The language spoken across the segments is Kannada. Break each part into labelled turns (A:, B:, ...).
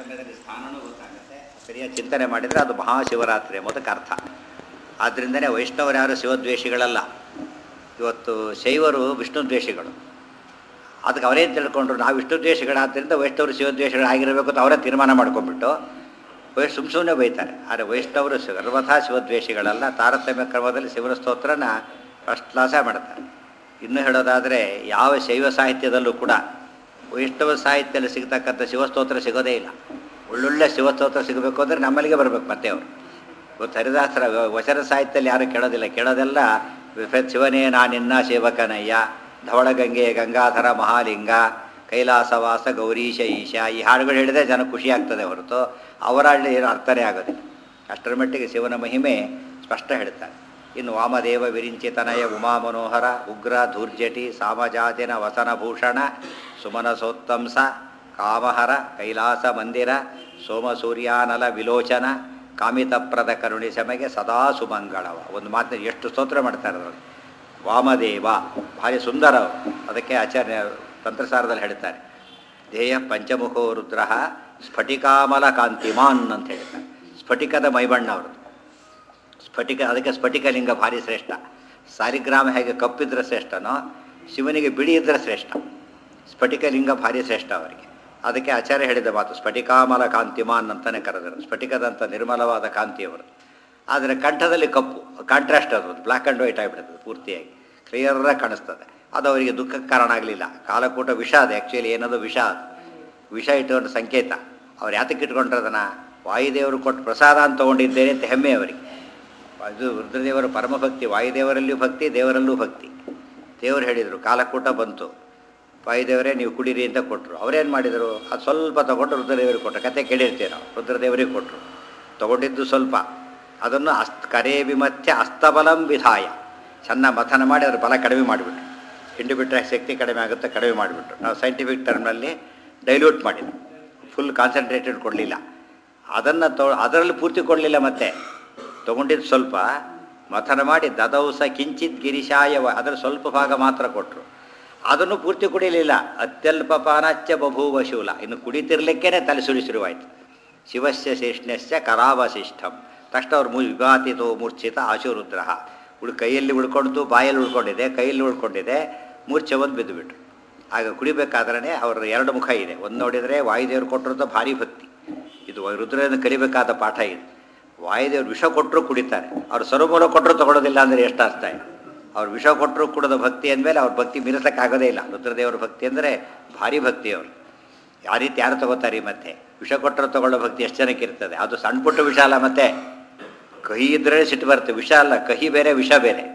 A: ತಾರತಮ್ಯದಲ್ಲಿ ಸ್ಥಾನನೂ ಗೊತ್ತಾಗುತ್ತೆ ಸರಿಯಾಗಿ ಚಿಂತನೆ ಮಾಡಿದರೆ ಅದು ಮಹಾಶಿವರಾತ್ರಿ ಎಂಬುದಕ್ಕೆ ಅರ್ಥ ಆದ್ದರಿಂದನೇ ವೈಷ್ಣವರು ಯಾರು ಶಿವದ್ವೇಷಿಗಳಲ್ಲ ಇವತ್ತು ಶೈವರು ವಿಷ್ಣು ದ್ವೇಷಿಗಳು ಅದಕ್ಕೆ ಅವರೇನು ತಿಳ್ಕೊಂಡ್ರು ನಾವು ವಿಷ್ಣು ದ್ವೇಷಗಳಾದ್ದರಿಂದ ವೈಷ್ಣವರು ಶಿವದ್ವೇಷಗಳಾಗಿರಬೇಕು ಅಂತ ಅವರೇ ತೀರ್ಮಾನ ಮಾಡ್ಕೊಂಡ್ಬಿಟ್ಟು ವೈ ಸುಮ್ಮ ಸುಮ್ಮನೆ ಬೈತಾರೆ ಆದರೆ ವೈಷ್ಣವರು ಸರ್ವಥಾ ಶಿವದ್ವೇಷಿಗಳಲ್ಲ ತಾರತಮ್ಯ ಕ್ರಮದಲ್ಲಿ ಶಿವನ ಸ್ತೋತ್ರನ ಫಸ್ಟ್ ಕ್ಲಾಸೇ ಮಾಡ್ತಾರೆ ಇನ್ನು ಹೇಳೋದಾದರೆ ಯಾವ ಶೈವ ಸಾಹಿತ್ಯದಲ್ಲೂ ಕೂಡ ವೈಷ್ಣವ ಸಾಹಿತ್ಯದಲ್ಲಿ ಸಿಗ್ತಕ್ಕಂಥ ಶಿವಸ್ತೋತ್ರ ಸಿಗೋದೇ ಇಲ್ಲ ಒಳ್ಳೊಳ್ಳೆ ಶಿವಸ್ತೋತ್ರ ಸಿಗಬೇಕು ಅಂದರೆ ನಮ್ಮಲ್ಲಿಗೆ ಬರಬೇಕು ಮತ್ತೆ ಅವರು ಇವತ್ತು ಹರಿದಾಸರ ವಚನ ಸಾಹಿತ್ಯದಲ್ಲಿ ಯಾರು ಕೇಳೋದಿಲ್ಲ ಕೇಳೋದೆಲ್ಲ ವಿಫ- ಶಿವನೇ ನಾನಿನ್ನ ಸೇವಕನಯ್ಯ ಧವಳಗಂಗೆ ಗಂಗಾಧರ ಮಹಾಲಿಂಗ ಕೈಲಾಸವಾಸ ಗೌರೀಶ ಈಶ ಈ ಹಾಡುಗಳು ಹೇಳಿದ್ರೆ ಜನ ಖುಷಿ ಆಗ್ತದೆ ಹೊರತು ಅವರ ಹಳ್ಳಿ ಏನು ಅರ್ಥನೇ ಆಗೋದಿಲ್ಲ ಅಷ್ಟರ ಮಟ್ಟಿಗೆ ಶಿವನ ಮಹಿಮೆ ಸ್ಪಷ್ಟ ಹೇಳ್ತಾರೆ ಇನ್ನು ವಾಮದೇವ ವಿರಿಂಚಿತನಯ ಉಮಾ ಮನೋಹರ ಉಗ್ರ ಧೂರ್ಜಟಿ ಸಾಮಜಾತಿನ ವಸನಭೂಷಣ ಸುಮನಸೋತ್ತಂಸ ಕಾಮಹರ ಕೈಲಾಸ ಮಂದಿರ ಸೋಮಸೂರ್ಯಾನಲ ವಿಲೋಚನ ಕಾಮಿತಪ್ರದ ಕರುಣಿ ಸಮಗೆ ಸದಾ ಸುಮಂಗಳವ ಒಂದು ಮಾತಿನ ಎಷ್ಟು ಸ್ತೋತ್ರ ಮಾಡ್ತಾರೆ ಅದರಲ್ಲಿ ವಾಮದೇವ ಭಾರಿ ಸುಂದರ ಅವರು. ಅದಕ್ಕೆ ಆಚಾರ್ಯ ತಂತ್ರಸಾರದಲ್ಲಿ ಹೇಳ್ತಾರೆ ಧ್ಯೇಯ ಪಂಚಮುಖೋ ರುದ್ರ ಸ್ಫಟಿಕಾಮಲ ಕಾಂತಿಮಾನ್ ಅಂತ ಹೇಳ್ತಾರೆ ಸ್ಫಟಿಕದ ಮೈಬಣ್ಣ ಅವ್ರದ್ದು ಸ್ಫಟಿಕ ಅದಕ್ಕೆ ಸ್ಫಟಿಕಲಿಂಗ ಭಾರಿ ಶ್ರೇಷ್ಠ ಸಾಲಿಗ್ರಾಮ ಹೇಗೆ ಕಪ್ಪಿದ್ರೆ ಶ್ರೇಷ್ಠನೋ ಶಿವನಿಗೆ ಬಿಳಿ ಇದ್ರೆ ಶ್ರೇಷ್ಠ ಸ್ಫಟಿಕಲಿಂಗ ಭಾರಿ ಶ್ರೇಷ್ಠ ಅವರಿಗೆ ಅದಕ್ಕೆ ಆಚಾರ್ಯ ಹೇಳಿದ ಮಾತು ಸ್ಫಟಿಕಾಮಲ ಕಾಂತಿಮಾನ್ ಅಂತಲೇ ಕರೆದರು ಸ್ಫಟಿಕದಂಥ ನಿರ್ಮಲವಾದ ಕಾಂತಿಯವರು ಆದರೆ ಕಂಠದಲ್ಲಿ ಕಪ್ಪು ಕಾಂಟ್ರಾಸ್ಟ್ ಅದು ಬ್ಲ್ಯಾಕ್ ಆ್ಯಂಡ್ ವೈಟ್ ಆಗಿಬಿಡ್ತದೆ ಪೂರ್ತಿಯಾಗಿ ಕ್ಲಿಯರಾಗಿ ಕಾಣಿಸ್ತದೆ ಅದು ಅವರಿಗೆ ದುಃಖಕ್ಕೆ ಕಾರಣ ಆಗಲಿಲ್ಲ ಕಾಲಕೂಟ ವಿಷ ಅದು ಆ್ಯಕ್ಚುಲಿ ಏನದು ವಿಷ ಅದು ವಿಷ ಇಟ್ಟುಕೊಂಡ ಸಂಕೇತ ಅವ್ರು ಯಾತಕ್ಕೆ ಇಟ್ಕೊಂಡ್ರದನ್ನ ವಾಯುದೇವರು ಕೊಟ್ಟು ಪ್ರಸಾದ ಅಂತ ತೊಗೊಂಡಿದ್ದೇನೆ ಅಂತ ಹೆಮ್ಮೆ ಅವರಿಗೆ ಇದು ರುದ್ರದೇವರ ಪರಮಭಕ್ತಿ ವಾಯುದೇವರಲ್ಲಿಯೂ ಭಕ್ತಿ ದೇವರಲ್ಲೂ ಭಕ್ತಿ ದೇವರು ಹೇಳಿದರು ಕಾಲಕೂಟ ಬಂತು ವಾಯುದೇವರೇ ನೀವು ಕುಡೀರಿ ಅಂತ ಕೊಟ್ಟರು ಅವರೇನು ಮಾಡಿದರು ಅದು ಸ್ವಲ್ಪ ತೊಗೊಂಡು ರುದ್ರದೇವರಿಗೆ ಕೊಟ್ಟರು ಕತೆ ಕೇಳಿರ್ತೀವಿ ನಾವು ರುದ್ರದೇವರಿಗೆ ಕೊಟ್ಟರು ತೊಗೊಂಡಿದ್ದು ಸ್ವಲ್ಪ ಅದನ್ನು ಅಸ್ತ್ ಕರೇ ವಿಮಥ್ಯ ಅಸ್ತಬಲಂ ವಿಧಾಯ ಚೆನ್ನಾಗಿ ಮಥನ ಮಾಡಿ ಅದ್ರ ಬಲ ಕಡಿಮೆ ಮಾಡಿಬಿಟ್ರು ಹಿಂಡು ಬಿಟ್ಟರೆ ಶಕ್ತಿ ಕಡಿಮೆ ಆಗುತ್ತೆ ಕಡಿಮೆ ಮಾಡಿಬಿಟ್ರು ನಾವು ಸೈಂಟಿಫಿಕ್ ಟರ್ಮ್ನಲ್ಲಿ ಡೈಲ್ಯೂಟ್ ಮಾಡಿದ್ರು ಫುಲ್ ಕಾನ್ಸಂಟ್ರೇಟೆಡ್ ಕೊಡಲಿಲ್ಲ ಅದನ್ನು ತೊ ಅದರಲ್ಲಿ ಪೂರ್ತಿ ಕೊಡಲಿಲ್ಲ ಮತ್ತೆ ತೊಗೊಂಡಿದ್ದು ಸ್ವಲ್ಪ ಮಥನ ಮಾಡಿ ದದೌಸ ಕಿಂಚಿತ್ ಗಿರಿಶಾಯವ ಅದರ ಸ್ವಲ್ಪ ಭಾಗ ಮಾತ್ರ ಕೊಟ್ಟರು ಅದನ್ನು ಪೂರ್ತಿ ಕುಡಿಯಲಿಲ್ಲ ಅತ್ಯಲ್ಪ ಪಾನಾಚ್ಯ ಬಭೂವ ಶೂಲ ಇನ್ನು ಕುಡಿತಿರ್ಲಿಕ್ಕೇನೆ ತಲೆ ಸುಳಿ ಶುರುವಾಯಿತು ಶಿವಸ್ಯ ಶೇಷ್ಣಸ್ಯ ಕರಾವಶಿಷ್ಠಂ ತಕ್ಷಣ ಅವ್ರು ಮು ವಿಭಾತಿತೋ ಮೂರ್ಛಿತ ಆಶುರುದ್ರ ಉಳ್ ಕೈಯಲ್ಲಿ ಉಳ್ಕೊಂಡು ಬಾಯಲ್ಲಿ ಉಳ್ಕೊಂಡಿದೆ ಕೈಯಲ್ಲಿ ಉಳ್ಕೊಂಡಿದೆ ಮೂರ್ಛೆ ಒಂದು ಬಿದ್ದುಬಿಟ್ರು ಆಗ ಕುಡಿಬೇಕಾದ್ರೆ ಅವರ ಎರಡು ಮುಖ ಇದೆ ಒಂದು ನೋಡಿದರೆ ವಾಯುದೇವರು ಕೊಟ್ಟಿರೋದು ಭಾರಿ ಭಕ್ತಿ ಇದು ರುದ್ರದಿಂದ ಕಲಿಬೇಕಾದ ಪಾಠ ಇದು ವಾಯುದೇವರು ವಿಷ ಕೊಟ್ಟರು ಕುಡಿತಾರೆ ಅವ್ರು ಸರ್ವಮೂಲ ಕೊಟ್ಟರು ತಗೊಳ್ಳೋದಿಲ್ಲ ಅಂದರೆ ಎಷ್ಟು ಅರ್ಥ ಇದೆ ಅವ್ರು ವಿಷ ಕೊಟ್ಟರು ಕುಡೋದು ಭಕ್ತಿ ಅಂದಮೇಲೆ ಅವ್ರ ಭಕ್ತಿ ಮೀರಿಸೋಕ್ಕಾಗೋದೇ ಇಲ್ಲ ರುದ್ರದೇವರ ಭಕ್ತಿ ಅಂದರೆ ಭಾರಿ ಭಕ್ತಿ ಅವರು ಯಾವ ರೀತಿ ಯಾರು ತಗೋತಾರೆ ಈ ಮತ್ತೆ ವಿಷ ಕೊಟ್ಟರು ತಗೊಳ್ಳೋ ಭಕ್ತಿ ಎಷ್ಟು ಜನಕ್ಕೆ ಇರ್ತದೆ ಅದು ಸಣ್ಣ ಪುಟ್ಟ ವಿಷ ಅಲ್ಲ ಮತ್ತೆ ಕಹಿ ಇದ್ದರೆ ಸಿಟ್ಟು ಬರುತ್ತೆ ವಿಷ ಅಲ್ಲ ಕಹಿ ಬೇರೆ ವಿಷ ಬೇರೆ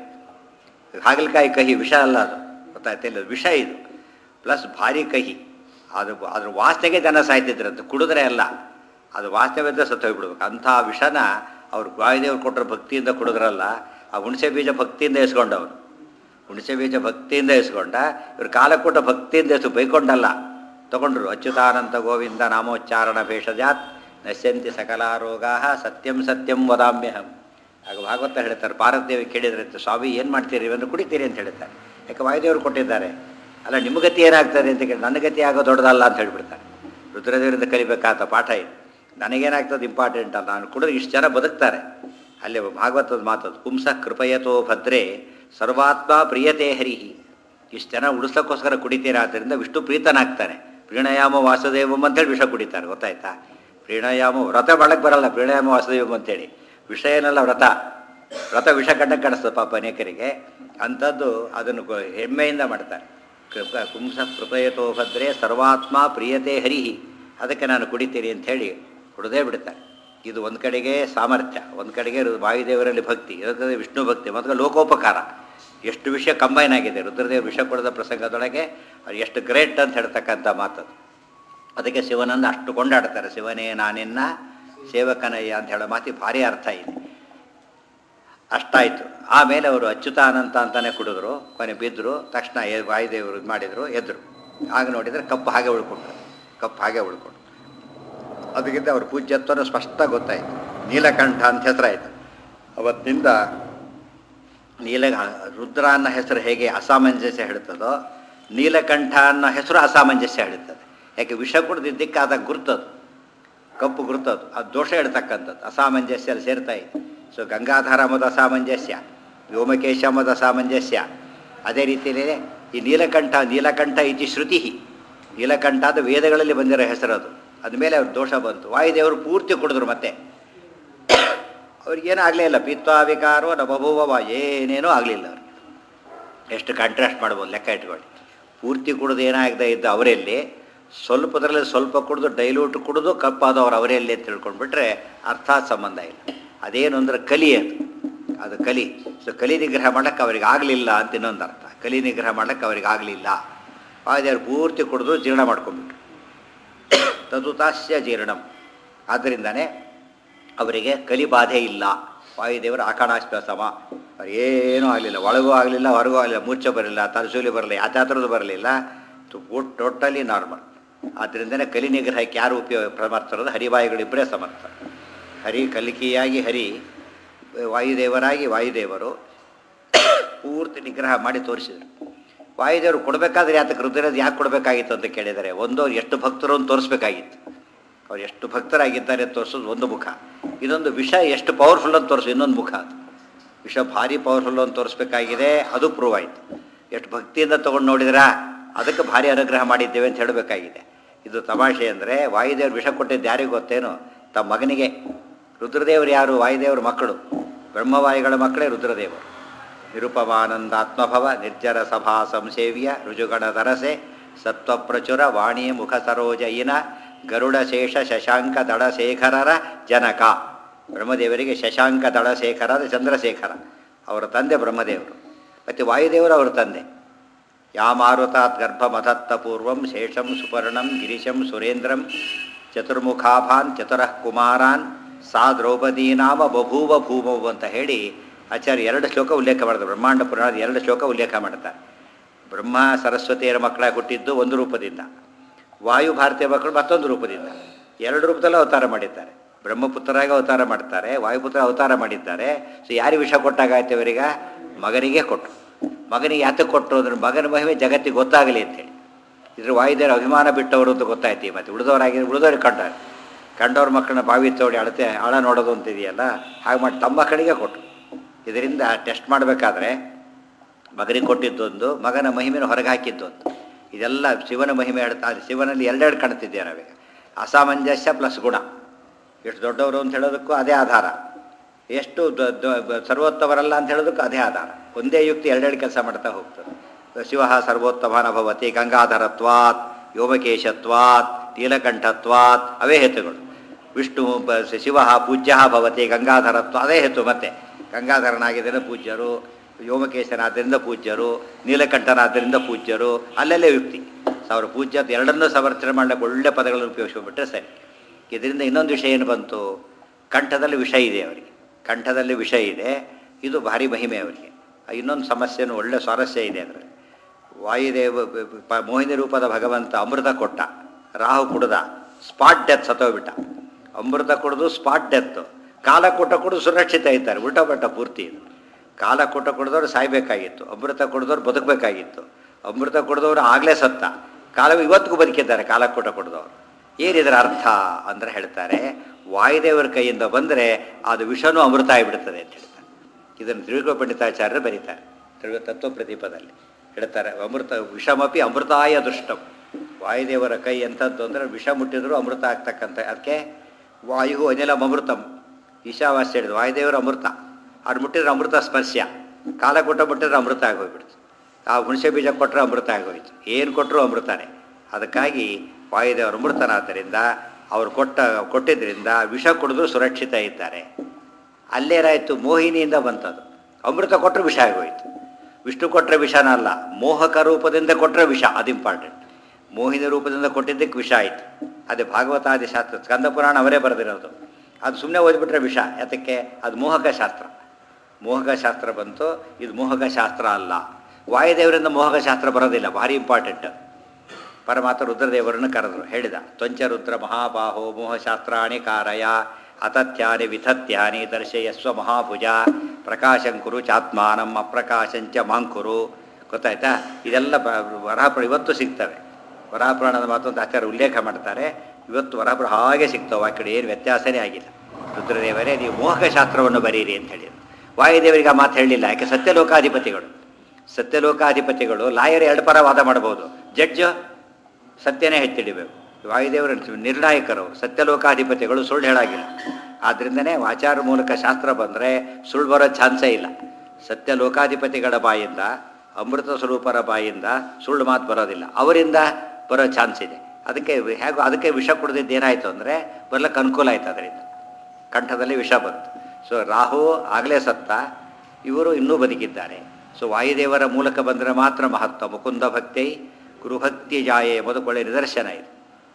A: ಹಾಗಲಕಾಯಿ ಕಹಿ ವಿಷ ಅಲ್ಲ ಅದು ಗೊತ್ತಾಯ್ತಿಲ್ಲ ವಿಷ ಇದು ಪ್ಲಸ್ ಭಾರಿ ಕಹಿ ಅದು ಅದ್ರ ವಾಸನೆಗೆ ಜನ ಸಾಯ್ತಿದ್ರಂತೆ ಕುಡಿದ್ರೆ ಅಲ್ಲ ಅದು ವಾಸನೆ ಬಿದ್ದರೆ ಸತ್ತು ಹೋಗ್ಬಿಡ್ಬೇಕು ಅಂಥ ವಿಷನ ಅವ್ರು ವಾಯುದೇವ್ರು ಕೊಟ್ಟರು ಭಕ್ತಿಯಿಂದ ಕುಡಿದ್ರಲ್ಲ ಆ ಹುಣಸೆ ಬೀಜ ಭಕ್ತಿಯಿಂದ ಎಸ್ಕೊಂಡವ್ರು ಹುಣಸೆ ಬೀಜ ಭಕ್ತಿಯಿಂದ ಎಸ್ಕೊಂಡ ಇವ್ರು ಕಾಲಕೂಟ ಭಕ್ತಿಯಿಂದ ಎಸು ಬೈಕೊಂಡಲ್ಲ ತಗೊಂಡ್ರು ಅಚ್ಯುತಾನಂತ ಗೋವಿಂದ ನಾಮೋಚ್ಚಾರಣ ಭೇಷಜಾತ್ ನಶ್ಯಂತಿ ಸಕಲಾರೋಗಾ ಸತ್ಯಂ ಸತ್ಯಂ ವದಾಮ್ಯಹಂ ಆಗ ಭಾಗವತ ಹೇಳ್ತಾರೆ ಪಾರ್ವತಿದೇವಿ ಕೇಳಿದ್ರೆ ಸ್ವಾಮಿ ಏನು ಮಾಡ್ತೀರಿ ಇವನ್ನು ಕುಡಿತೀರಿ ಅಂತ ಹೇಳ್ತಾರೆ ಯಾಕೆ ವಾಯುದೇವರು ಕೊಟ್ಟಿದ್ದಾರೆ ಅಲ್ಲ ನಿಮ್ಮ ಗತಿ ಏನಾಗ್ತದೆ ಅಂತ ಕೇಳಿ ನನ್ನ ಗತಿ ಆಗೋ ದೊಡ್ಡದಲ್ಲ ಅಂತ ಹೇಳ್ಬಿಡ್ತಾರೆ ರುದ್ರದೇವರಿಂದ ಕಲಿಬೇಕಾದ ಪಾಠ ಇದು ನನಗೇನಾಗ್ತದೆ ಇಂಪಾರ್ಟೆಂಟ್ ಅಲ್ಲ ನಾನು ಕುಡಿದ್ರೆ ಇಷ್ಟು ಜನ ಬದುಕ್ತಾರೆ ಅಲ್ಲಿ ಭಾಗವತದ ಮಾತದು ಪುಂಸ ಕೃಪಯತೋ ಭದ್ರೇ ಸರ್ವಾತ್ಮ ಪ್ರಿಯತೆ ಹರಿಹಿ ಇಷ್ಟು ಜನ ಉಳಿಸ್ಲಿಕ್ಕೋಸ್ಕರ ಕುಡಿತೀರಾ ಆದ್ದರಿಂದ ವಿಷ್ಣು ಪ್ರೀತನಾಗ್ತಾನೆ ಪ್ರೀಣಯಾಮ ವಾಸುದೇವಂ ಅಂತೇಳಿ ವಿಷ ಕುಡಿತಾರೆ ಗೊತ್ತಾಯ್ತಾ ಪ್ರೀಣಯಾಮ ವ್ರತ ಮಾಡಕ್ಕೆ ಬರಲ್ಲ ಪ್ರೀಣಯಾಮ ವಾಸುದೇವಂ ಅಂತೇಳಿ ವಿಷ ಏನಲ್ಲ ವ್ರತ ವ್ರತ ವಿಷ ಕಂಡಕ್ಕೆ ಕಾಣಿಸ್ತದೆ ಪಾಪ ಅನೇಕರಿಗೆ ಅಂಥದ್ದು ಅದನ್ನು ಗೊ- ಹೆಮ್ಮೆಯಿಂದ ಮಾಡ್ತಾರೆ ಕೃಪ ಪುಂಸ ಕೃಪಯತೋ ಭದ್ರೇ ಸರ್ವಾತ್ಮ ಪ್ರಿಯತೆ ಹರಿಹಿ ಅದಕ್ಕೆ ನಾನು ಕುಡಿತೀನಿ ಅಂಥೇಳಿ ಕುಡದೇ ಬಿಡ್ತಾರೆ ಇದು ಒಂದು ಕಡೆಗೆ ಸಾಮರ್ಥ್ಯ ಒಂದು ಕಡೆಗೆ ರು- ವಾಯುದೇವರಲ್ಲಿ ಭಕ್ತಿ ಇದಕ್ಕೆ ವಿಷ್ಣು ಭಕ್ತಿ ಮತ್ತು ಲೋಕೋಪಕಾರ ಎಷ್ಟು ವಿಷಯ ಕಂಬೈನ್ ಆಗಿದೆ ರುದ್ರದೇವರು ವಿಷ ಕೊಡದ ಪ್ರಸಂಗದೊಳಗೆ ಅವ್ರು ಎಷ್ಟು ಗ್ರೇಟ್ ಅಂತ ಹೇಳ್ತಕ್ಕಂಥ ಮಾತದು ಅದಕ್ಕೆ ಶಿವನನ್ನು ಅಷ್ಟು ಕೊಂಡಾಡ್ತಾರೆ ಶಿವನೇ ನಾನಿನ್ನ ಸೇವಕನಯ್ಯ ಅಂತ ಹೇಳೋ ಮಾತಿ ಭಾರಿ ಅರ್ಥ ಇದೆ ಅಷ್ಟಾಯಿತು ಆಮೇಲೆ ಅವರು ಅಚ್ಯುತಾನಂತ ಅಂತಾನೆ ಕುಡಿದ್ರು ಕೊನೆ ಬಿದ್ದರು ತಕ್ಷಣ ಎ- ವಾಯುದೇವರು ಇದು ಮಾಡಿದರು ಎದ್ರು ಆಗ ನೋಡಿದರೆ ಕಪ್ಪು ಹಾಗೆ ಉಳ್ಕೊಂಡ್ರು ಕಪ್ಪು ಹಾಗೆ ಉಳ್ಕೊಂಡ್ರು ಅದಕ್ಕಿಂತ ಅವ್ರ ಪೂಜ್ಯತ್ವನ ಸ್ಪಷ್ಟ ಗೊತ್ತಾಯಿತು ನೀಲಕಂಠ ಅಂತ ಹೆಸರಾಯಿತು ಅವತ್ತಿಂದ ನೀಲ ರುದ್ರ ಅನ್ನೋ ಹೆಸರು ಹೇಗೆ ಅಸಾಮಂಜಸ್ಯ ಹೇಳ್ತದೋ ನೀಲಕಂಠ ಅನ್ನೋ ಹೆಸರು ಅಸಾಮಂಜಸ್ಯ ಹೇಳ್ತದೆ ಯಾಕೆ ವಿಷ ಕುಡಿದಿದ್ದಕ್ಕೆ ಆದ ಗುರ್ತದು ಕಪ್ಪು ಗುರುತದು ಅದು ದೋಷ ಹೇಳ್ತಕ್ಕಂಥದ್ದು ಅಸಾಮಂಜಸ್ಯ ಅಲ್ಲಿ ಸೇರ್ತಾ ಇದೆ ಸೊ ಗಂಗಾಧಾರ ಮದ ಅಸಾಮಂಜಸ್ಯ ವ್ಯೋಮಕೇಶ ಮದ ಅಸಾಮಂಜಸ್ಯ ಅದೇ ರೀತಿಯಲ್ಲೇ ಈ ನೀಲಕಂಠ ನೀಲಕಂಠ ಇತಿ ಶ್ರುತಿ ನೀಲಕಂಠ ಅದು ವೇದಗಳಲ್ಲಿ ಬಂದಿರೋ ಹೆಸರದು ಅದ್ಮೇಲೆ ಅವ್ರ ದೋಷ ಬಂತು ವಾಯುದೇವರು ಪೂರ್ತಿ ಕುಡಿದ್ರು ಮತ್ತೆ ಅವ್ರಿಗೇನೂ ಆಗಲೇ ಇಲ್ಲ ಪಿತ್ವ ವಿಕಾರೋ ನಬಭೂವ ಏನೇನೂ ಆಗಲಿಲ್ಲ ಅವ್ರಿಗೆ ಎಷ್ಟು ಕಾಂಟ್ರಾಸ್ಟ್ ಮಾಡ್ಬೋದು ಲೆಕ್ಕ ಇಟ್ಕೊಳ್ಳಿ ಪೂರ್ತಿ ಕುಡಿದು ಏನಾಗದೆ ಇದ್ದ ಅವರಲ್ಲಿ ಸ್ವಲ್ಪದರಲ್ಲಿ ಸ್ವಲ್ಪ ಕುಡಿದು ಡೈಲ್ಯೂಟ್ ಕುಡಿದು ಕಪ್ಪಾದವ್ರು ಅವರಲ್ಲಿ ಅಂತ ತಿಳ್ಕೊಂಡ್ಬಿಟ್ರೆ ಅರ್ಥಾತ್ ಸಂಬಂಧ ಇಲ್ಲ ಅದೇನು ಅಂದ್ರೆ ಕಲಿ ಅದು ಅದು ಕಲಿ ಸೊ ಕಲಿ ನಿಗ್ರಹ ಮಾಡಕ್ಕೆ ಅವ್ರಿಗೆ ಆಗಲಿಲ್ಲ ಅಂತ ಇನ್ನೊಂದು ಅರ್ಥ ಕಲಿ ನಿಗ್ರಹ ಮಾಡಕ್ಕೆ ಅವ್ರಿಗೆ ಆಗಲಿಲ್ಲ ವಾಯುದೇವರು ಪೂರ್ತಿ ಕುಡಿದು ಜೀರ್ಣ ಮಾಡ್ಕೊಂಡ್ಬಿಟ್ರು ತದುತಾಸ್ಯ ಜೀರ್ಣಂ ಆದ್ದರಿಂದನೇ ಅವರಿಗೆ ಕಲಿಬಾಧೆ ಇಲ್ಲ ವಾಯುದೇವರ ಆಕಾಣಾಶ್ವಾಸಮ ಅವ್ರು ಏನೂ ಆಗಲಿಲ್ಲ ಒಳಗೂ ಆಗಲಿಲ್ಲ ಹೊರಗೂ ಆಗಲಿಲ್ಲ ಮೂರ್ಛೆ ಬರಲಿಲ್ಲ ತಲಸೂಲಿ ಬರಲಿಲ್ಲ ಯಾವ ಥರದ್ದು ಬರಲಿಲ್ಲ ಟೋಟಲಿ ನಾರ್ಮಲ್ ಆದ್ದರಿಂದನೇ ಕಲಿ ನಿಗ್ರಹಕ್ಕೆ ಯಾರು ಉಪಯೋಗ ಸಮರ್ಥರೋದು ಹರಿವಾಯುಗಳಿಬ್ಬರೇ ಸಮರ್ಥ ಹರಿ ಕಲಿಕೆಯಾಗಿ ಹರಿ ವಾಯುದೇವರಾಗಿ ವಾಯುದೇವರು ಪೂರ್ತಿ ನಿಗ್ರಹ ಮಾಡಿ ತೋರಿಸಿದರು ವಾಯುದೇವರು ಕೊಡಬೇಕಾದ್ರೆ ಯಾತಕ್ಕೆ ರುದ್ರದ್ದು ಯಾಕೆ ಕೊಡಬೇಕಾಗಿತ್ತು ಅಂತ ಕೇಳಿದರೆ ಒಂದು ಅವ್ರು ಎಷ್ಟು ಭಕ್ತರು ಅಂತ ತೋರಿಸ್ಬೇಕಾಗಿತ್ತು ಅವ್ರು ಎಷ್ಟು ಭಕ್ತರಾಗಿದ್ದಾರೆ ಅಂತ ತೋರಿಸೋದು ಒಂದು ಮುಖ ಇನ್ನೊಂದು ವಿಷ ಎಷ್ಟು ಪವರ್ಫುಲ್ ಅಂತ ತೋರಿಸೋದು ಇನ್ನೊಂದು ಮುಖ ಅದು ವಿಷ ಭಾರಿ ಪವರ್ಫುಲ್ ಅಂತ ತೋರಿಸ್ಬೇಕಾಗಿದೆ ಅದು ಪ್ರೂವ್ ಆಯಿತು ಎಷ್ಟು ಭಕ್ತಿಯಿಂದ ತೊಗೊಂಡು ನೋಡಿದ್ರಾ ಅದಕ್ಕೆ ಭಾರಿ ಅನುಗ್ರಹ ಮಾಡಿದ್ದೇವೆ ಅಂತ ಹೇಳಬೇಕಾಗಿದೆ ಇದು ತಮಾಷೆ ಅಂದರೆ ವಾಯುದೇವರು ವಿಷ ಕೊಟ್ಟಿದ್ದು ಯಾರಿಗೂ ಗೊತ್ತೇನು ತಮ್ಮ ಮಗನಿಗೆ ರುದ್ರದೇವರು ಯಾರು ವಾಯುದೇವರ ಮಕ್ಕಳು ಬ್ರಹ್ಮವಾಯುಗಳ ಮಕ್ಕಳೇ ರುದ್ರದೇವರು ನಿರುಪಮಾನಂದಾತ್ಮಭವ ನಿರ್ಜರ ಸಭಾ ಸಂಸೇವ್ಯ ರುಜುಗಣ ದರಸೆ ಸತ್ವಪ್ರಚುರ ವಾಣಿ ಮುಖ ಸರೋಜಯಿನ ಗರುಡ ಶೇಷ ಶಶಾಂಕ ದಳಶೇಖರರ ಜನಕ ಬ್ರಹ್ಮದೇವರಿಗೆ ಶಶಾಂಕ ದಳಶೇಖರ ಚಂದ್ರಶೇಖರ ಅವರ ತಂದೆ ಬ್ರಹ್ಮದೇವರು ಮತ್ತು ವಾಯುದೇವರು ಅವರ ತಂದೆ ಯಾ ಮಾರುತಾತ್ ಗರ್ಭಮಧತ್ತ ಪೂರ್ವಂ ಶೇಷಂ ಸುಪರ್ಣಂ ಗಿರಿಶಂ ಸುರೇಂದ್ರಂ ಚತುರ್ಮುಖಾಭಾನ್ ಚತುರಃ ಕುಮಾರಾನ್ ಸಾ ದ್ರೌಪದೀ ನಾಮ ಬಭೂವ ಭೂಮವು ಅಂತ ಹೇಳಿ ಆಚಾರ್ಯ ಎರಡು ಶ್ಲೋಕ ಉಲ್ಲೇಖ ಮಾಡಿದ್ರು ಬ್ರಹ್ಮಾಂಡ ಪುರಾಣದ ಎರಡು ಶ್ಲೋಕ ಉಲ್ಲೇಖ ಮಾಡ್ತಾರೆ ಬ್ರಹ್ಮ ಸರಸ್ವತಿಯರ ಮಕ್ಕಳಾಗಿ ಹುಟ್ಟಿದ್ದು ಒಂದು ರೂಪದಿಂದ ವಾಯು ಭಾರತೀಯ ಮಕ್ಕಳು ಮತ್ತೊಂದು ರೂಪದಿಂದ ಎರಡು ರೂಪದಲ್ಲೂ ಅವತಾರ ಮಾಡಿದ್ದಾರೆ ಬ್ರಹ್ಮಪುತ್ರರಾಗಿ ಅವತಾರ ಮಾಡ್ತಾರೆ ವಾಯುಪುತ್ರ ಅವತಾರ ಮಾಡಿದ್ದಾರೆ ಸೊ ಯಾರಿಗೆ ವಿಷ ಕೊಟ್ಟಾಗಾಯ್ತು ಇವರೀಗ ಮಗನಿಗೆ ಕೊಟ್ಟರು ಮಗನಿಗೆ ಯಾತಕ್ಕೆ ಕೊಟ್ಟರು ಅಂದ್ರೆ ಮಗನ ಮಹಿಮೆ ಜಗತ್ತಿಗೆ ಗೊತ್ತಾಗಲಿ ಅಂತೇಳಿ ಇದ್ರ ವಾಯುದೇವರ ಅಭಿಮಾನ ಬಿಟ್ಟವರು ಅಂತ ಗೊತ್ತಾಯ್ತು ಮತ್ತೆ ಉಳಿದವರಾಗಿ ಉಳಿದವ್ರಿಗೆ ಕಂಡಾರೆ ಕಂಡವ್ರ ಮಕ್ಕಳನ್ನ ಬಾವಿ ತೋಡಿ ಅಳತೆ ಆಳ ನೋಡೋದು ಅಂತಿದೆಯಲ್ಲ ಹಾಗೆ ಮಾಡಿ ತಮ್ಮ ಮಕ್ಕಳಿಗೆ ಕೊಟ್ಟರು ಇದರಿಂದ ಟೆಸ್ಟ್ ಮಾಡಬೇಕಾದ್ರೆ ಮಗನಿಗೆ ಕೊಟ್ಟಿದ್ದೊಂದು ಮಗನ ಮಹಿಮೆನ ಹೊರಗೆ ಹಾಕಿದ್ದೊಂದು ಇದೆಲ್ಲ ಶಿವನ ಮಹಿಮೆ ಹೇಳ್ತಾ ಶಿವನಲ್ಲಿ ಎರಡೆರಡು ಕಾಣ್ತಿದ್ದೇವೆ ನಾವೀಗ ಅಸಾಮಂಜಸ್ಯ ಪ್ಲಸ್ ಗುಣ ಎಷ್ಟು ದೊಡ್ಡವರು ಅಂತ ಹೇಳೋದಕ್ಕೂ ಅದೇ ಆಧಾರ ಎಷ್ಟು ದ- ದ- ಸರ್ವೋತ್ತಮರಲ್ಲ ಅಂತ ಹೇಳೋದಕ್ಕೂ ಅದೇ ಆಧಾರ ಒಂದೇ ಯುಕ್ತಿ ಎರಡೆರಡು ಕೆಲಸ ಮಾಡ್ತಾ ಹೋಗ್ತದೆ ಶಿವ ಸರ್ವೋತ್ತಮನ ಭವತಿ ಗಂಗಾಧರತ್ವಾತ್ ವ್ಯೋಮಕೇಶತ್ವಾತ್ ನೀಲಕಂಠತ್ವಾತ್ ಅವೇ ಹೇತುಗಳು ವಿಷ್ಣು ಬ- ಶಿವ ಪೂಜ್ಯ ಭವತಿ ಗಂಗಾಧರತ್ವ ಅದೇ ಹೇತು ಮತ್ತೆ ಗಂಗಾಧರನಾಗಿದ್ದರಿಂದ ಪೂಜ್ಯರು ವ್ಯೋಮಕೇಶನಾದ್ದರಿಂದ ಪೂಜ್ಯರು ನೀಲಕಂಠನಾದ್ದರಿಂದ ಪೂಜ್ಯರು ಅಲ್ಲೆಲ್ಲೇ ಯುಕ್ತಿ ಸಾವಿರ ಪೂಜ್ಯ ಅಂತ ಎರಡನ್ನೂ ಸಮರ್ಥನೆ ಮಾಡಲಿಕ್ಕೆ ಒಳ್ಳೆ ಪದಗಳನ್ನು ಉಪಯೋಗಿಸ್ಕೊಂಡ್ಬಿಟ್ರೆ ಸರಿ ಇದರಿಂದ ಇನ್ನೊಂದು ವಿಷಯ ಏನು ಬಂತು ಕಂಠದಲ್ಲಿ ವಿಷ ಇದೆ ಅವರಿಗೆ ಕಂಠದಲ್ಲಿ ವಿಷ ಇದೆ ಇದು ಭಾರಿ ಮಹಿಮೆ ಅವರಿಗೆ ಇನ್ನೊಂದು ಸಮಸ್ಯೆನೂ ಒಳ್ಳೆ ಸ್ವಾರಸ್ಯ ಇದೆ ಅದರಲ್ಲಿ ವಾಯುದೇವ ಪ- ಮೋಹಿನಿ ರೂಪದ ಭಗವಂತ ಅಮೃತ ಕೊಟ್ಟ ರಾಹು ಕುಡ್ದ ಸ್ಪಾಟ್ ಡೆತ್ ಸತ್ತೋಗ್ಬಿಟ್ಟ ಅಮೃತ ಕುಡಿದು ಸ್ಪಾಟ್ ಡೆತ್ ಕಾಲ ಕೊಟ್ಟ ಕುಡಿದು ಸುರಕ್ಷಿತ ಇದ್ದಾರೆ ಉಲ್ಟಾ ಪಟ್ಟ ಪೂರ್ತಿ ಇದು ಕಾಲ ಕೊಟ್ಟ ಕುಡಿದವ್ರು ಸಾಯ್ಬೇಕಾಗಿತ್ತು ಅಮೃತ ಕುಡಿದವ್ರು ಬದುಕಬೇಕಾಗಿತ್ತು ಅಮೃತ ಕುಡಿದವ್ರು ಆಗಲೇ ಸತ್ತ ಕಾಲ ಇವತ್ತಿಗೂ ಬದುಕಿದ್ದಾರೆ ಕಾಲ ಕೊಟ್ಟ ಕುಡಿದವರು ಏನಿದರ ಅರ್ಥ ಅಂದ್ರೆ ಹೇಳ್ತಾರೆ ವಾಯುದೇವರ ಕೈಯಿಂದ ಬಂದರೆ ಅದು ವಿಷನೂ ಅಮೃತ ಆಗಿಬಿಡ್ತದೆ ಅಂತ ಹೇಳ್ತಾರೆ ಇದನ್ನು ತ್ರಿವಿಕ್ರ ಪಂಡಿತಾಚಾರ್ಯರು ಬರೀತಾರೆ ತ್ರಿವಿಕ್ರ ತತ್ವ ಪ್ರದೀಪದಲ್ಲಿ ಹೇಳ್ತಾರೆ ಅಮೃತ ವಿಷಮಪಿ ಅಮೃತಾಯ ದುಷ್ಟಂ ವಾಯುದೇವರ ಕೈ ಎಂಥದ್ದು ಅಂದರೆ ವಿಷ ಮುಟ್ಟಿದ್ರು ಅಮೃತ ಆಗ್ತಕ್ಕಂಥ ಅದಕ್ಕೆ ವಾಯು ಅನಿಲಂ ಅಮೃತಂ ಈಶಾವಾಸ್ಯ ಹೇಳಿದ್ರು ವಾಯುದೇವರ ಅಮೃತ ಅವ್ರು ಮುಟ್ಟಿದ್ರೆ ಅಮೃತ ಸ್ಪರ್ಶ ಕಾಲ ಕೊಟ್ಟ ಮುಟ್ಟಿದ್ರೆ ಅಮೃತ ಆಗೋಗ್ಬಿಡ್ತು ಆ ಹುಣಸೆ ಬೀಜ ಕೊಟ್ಟರೆ ಅಮೃತ ಆಗೋಯ್ತು ಏನು ಕೊಟ್ಟರು ಅಮೃತನೇ ಅದಕ್ಕಾಗಿ ವಾಯುದೇವರು ಅಮೃತನಾದ್ದರಿಂದ ಅವ್ರು ಕೊಟ್ಟ ಕೊಟ್ಟಿದ್ದರಿಂದ ವಿಷ ಕುಡಿದ್ರು ಸುರಕ್ಷಿತ ಇದ್ದಾರೆ ಅಲ್ಲೇನಾಯಿತು ಮೋಹಿನಿಯಿಂದ ಬಂತದು ಅಮೃತ ಕೊಟ್ಟರೆ ವಿಷ ಆಗೋಯ್ತು ವಿಷ್ಣು ಕೊಟ್ಟರೆ ವಿಷನ ಅಲ್ಲ ಮೋಹಕ ರೂಪದಿಂದ ಕೊಟ್ಟರೆ ವಿಷ ಅದು ಇಂಪಾರ್ಟೆಂಟ್ ಮೋಹಿನಿ ರೂಪದಿಂದ ಕೊಟ್ಟಿದ್ದಕ್ಕೆ ವಿಷ ಆಯಿತು ಅದೇ ಭಾಗವತಾದಿ ಶಾಸ್ತ್ರ ಸ್ಕಂದ ಪುರಾಣ ಅವರೇ ಬರೆದಿರೋದು ಅದು ಸುಮ್ಮನೆ ಓದಿಬಿಟ್ರೆ ವಿಷ ಯಾತಕ್ಕೆ ಅದು ಮೋಹಕ ಶಾಸ್ತ್ರ ಮೋಹಕ ಶಾಸ್ತ್ರ ಬಂತು ಇದು ಮೋಹಕ ಶಾಸ್ತ್ರ ಅಲ್ಲ ವಾಯುದೇವರಿಂದ ಮೋಹಕ ಶಾಸ್ತ್ರ ಬರೋದಿಲ್ಲ ಭಾರಿ ಇಂಪಾರ್ಟೆಂಟ್ ಪರಮಾತ್ಮ ರುದ್ರದೇವರನ್ನು ಕರೆದರು ಹೇಳಿದ ತ್ವಂಚ ರುದ್ರ ಮಹಾಬಾಹೋ ಮೋಹಶಾಸ್ತ್ರಾಣಿ ಕಾರಯ ಅತಥ್ಯಾನಿ ವಿಥತ್ಯಾನಿ ದರ್ಶಯಸ್ವ ಮಹಾಭುಜ ಪ್ರಕಾಶಂಕುರು ಚಾತ್ಮಾನಂ ಅಪ್ರಕಾಶಂಚ ಮಾಂಕುರು ಗೊತ್ತಾಯ್ತಾ ಇದೆಲ್ಲ ಬ- ವರಹ ಪ್ರ- ಇವತ್ತು ಸಿಗ್ತವೆ ವರಾಪುರಾಣದ ಮಾತೊಂದು ಆಚಾರ್ಯ ಉಲ್ಲೇಖ ಮಾಡ್ತಾರೆ ಇವತ್ತು ವರಾಪುರ ಹಾಗೆ ಸಿಗ್ತಾವೆ ಆ ಕಡೆ ಏನು ವ್ಯತ್ಯಾಸನೇ ಆಗಿಲ್ಲ ರುದ್ರದೇವರೇ ನೀವು ಮೋಹಕ ಶಾಸ್ತ್ರವನ್ನು ಬರೀರಿ ಅಂತ ಹೇಳಿದ್ರು ವಾಯುದೇವರಿಗೆ ಆ ಮಾತು ಹೇಳಲಿಲ್ಲ ಯಾಕೆ ಸತ್ಯಲೋಕಾಧಿಪತಿಗಳು ಸತ್ಯಲೋಕಾಧಿಪತಿಗಳು ಲಾಯರ್ ಎರಡು ಪರ ವಾದ ಮಾಡಬಹುದು ಜಡ್ಜ್ ಸತ್ಯನೇ ಹೆಚ್ಚಿಡಿಬೇಕು ವಾಯುದೇವರ ನಿರ್ಣಾಯಕರು ಸತ್ಯಲೋಕಾಧಿಪತಿಗಳು ಸುಳ್ಳು ಹೇಳಾಗಿಲ್ಲ ಆದ್ದರಿಂದನೇ ಆಚಾರ ಮೂಲಕ ಶಾಸ್ತ್ರ ಬಂದರೆ ಸುಳ್ಳು ಬರೋ ಚಾನ್ಸೇ ಇಲ್ಲ ಸತ್ಯಲೋಕಾಧಿಪತಿಗಳ ಬಾಯಿಂದ ಅಮೃತ ಸ್ವರೂಪರ ಬಾಯಿಂದ ಸುಳ್ಳು ಮಾತು ಬರೋದಿಲ್ಲ ಅವರಿಂದ ಬರೋ ಚಾನ್ಸ್ ಇದೆ ಅದಕ್ಕೆ ಹೇಗೂ ಅದಕ್ಕೆ ವಿಷ ಕುಡಿದಿದ್ದು ಏನಾಯಿತು ಅಂದರೆ ಬರ್ಲಿಕ್ಕೆ ಅನುಕೂಲ ಆಯ್ತು ಅದರಿಂದ ಕಂಠದಲ್ಲಿ ವಿಷ ಬಂತು ಸೊ ರಾಹು ಆಗಲೇ ಸತ್ತ ಇವರು ಇನ್ನೂ ಬದುಕಿದ್ದಾರೆ ಸೊ ವಾಯುದೇವರ ಮೂಲಕ ಬಂದರೆ ಮಾತ್ರ ಮಹತ್ವ ಮುಕುಂದ ಭಕ್ತಿ ಗುರುಭಕ್ತಿ ಜಾಯೆ ಎಂಬುದು ಒಳ್ಳೆಯ ನಿದರ್ಶನ ಇದೆ